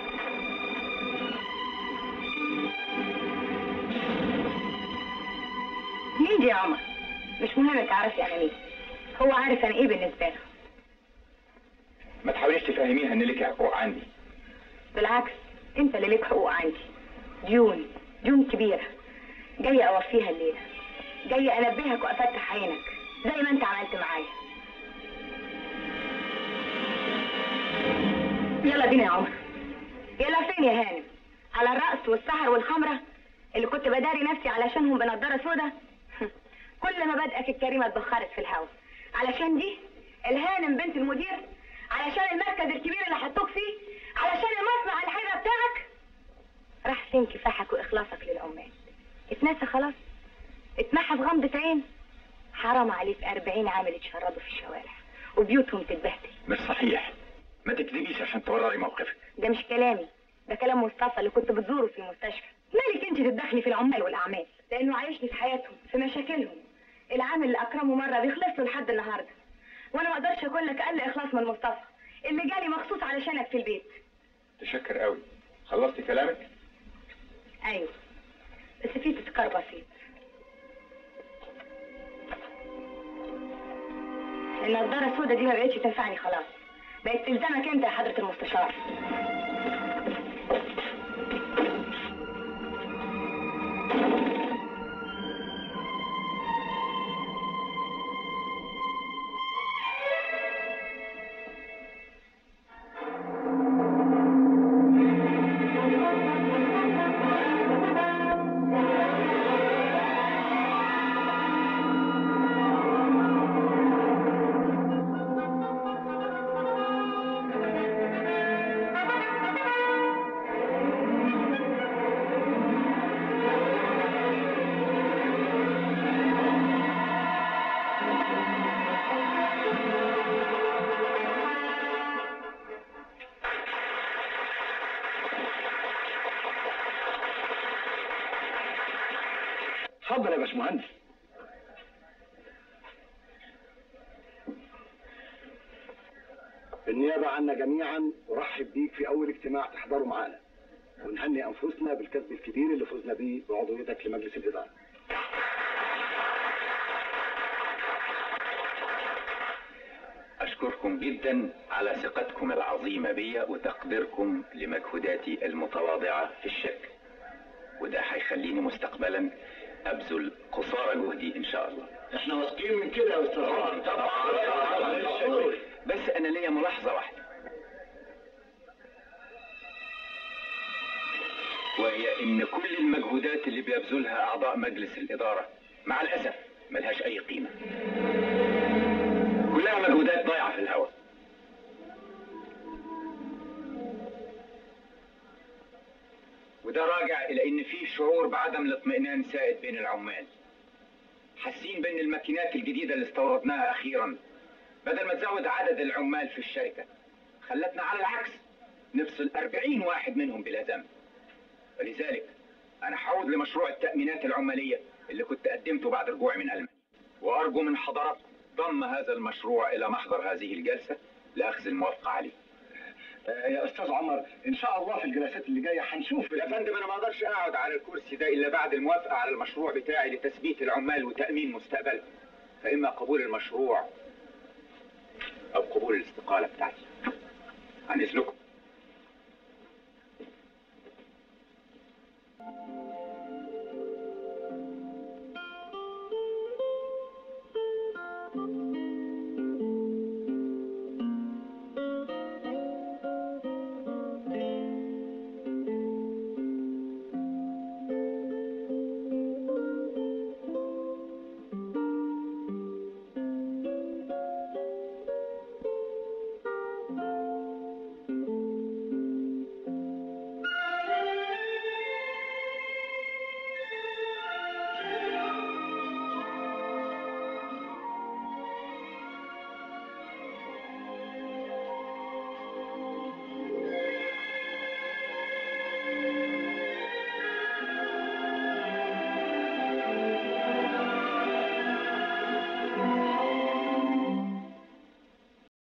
مين دي يا عمر مش مهم تعرفي انا مين هو عارف انا ايه بالنسبه له ما تحاوليش تفهميها ان ليكي حقوق عندي بالعكس انت اللي ليك حقوق عندي ديون ديون كبيره جايه اوفيها الليله جايه انبهك وافتح عينك زي ما انت عملت معايا يلا بينا يا عمر يلا فين يا هانم على الرقص والسهر والخمره اللي كنت بداري نفسي علشانهم بنضاره سودا كل ما بدأك الكريمه اتبخرت في الهوا علشان دي الهانم بنت المدير علشان المركز الكبير اللي حطوك فيه علشان المصنع الحيرة بتاعك راح فين كفاحك واخلاصك للعمال اتنسى خلاص اتمحى في غمضة عين حرام عليك أربعين عامل اتشردوا في الشوارع وبيوتهم تتبهدل مش صحيح ما تكذبيش عشان تورري موقفك ده مش كلامي ده كلام مصطفى اللي كنت بتزوره في المستشفى مالك انت تتدخلي في العمال والاعمال لانه عايشني في حياتهم في مشاكلهم العامل اللي اكرمه مره بيخلص له لحد النهارده وانا ما اقدرش اقول لك اقل اخلاص من مصطفى اللي جالي مخصوص علشانك في البيت تشكر قوي خلصتي كلامك ايوه بس في تذكار بسيط النضاره السوداء دي ما بقتش تنفعني خلاص بقت تلزمك انت يا حضرة المستشار اتفضل يا باشمهندس بالنيابة عنا جميعا أرحب بيك في أول اجتماع تحضره معانا ونهني أنفسنا بالكسب الكبير اللي فزنا بيه بعضويتك لمجلس الإدارة أشكركم جدا على ثقتكم العظيمة بي وتقديركم لمجهوداتي المتواضعة في الشركة وده هيخليني مستقبلا أبذل قصارى جهدي إن شاء الله احنا واثقين من كده يا أستاذ عمر بس أنا ليا ملاحظة واحدة وهي إن كل المجهودات اللي بيبذلها أعضاء مجلس الإدارة مع الأسف ملهاش أي قيمة كلها مجهودات ضايعة في الهواء وده راجع إلى إن في شعور بعدم الاطمئنان سائد بين العمال حاسين بأن الماكينات الجديدة اللي استوردناها أخيرا بدل ما تزود عدد العمال في الشركة خلتنا على العكس نفصل 40 واحد منهم بلا ذنب ولذلك أنا هعود لمشروع التأمينات العمالية اللي كنت قدمته بعد رجوعي من ألمانيا وأرجو من حضراتكم ضم هذا المشروع إلى محضر هذه الجلسة لأخذ الموافقة عليه يا أستاذ عمر إن شاء الله في الجلسات اللي جاية هنشوف يا فندم أنا ما أقدرش أقعد على الكرسي ده إلا بعد الموافقة على المشروع بتاعي لتثبيت العمال وتأمين مستقبلهم فإما قبول المشروع أو قبول الاستقالة بتاعتي عن إذنكم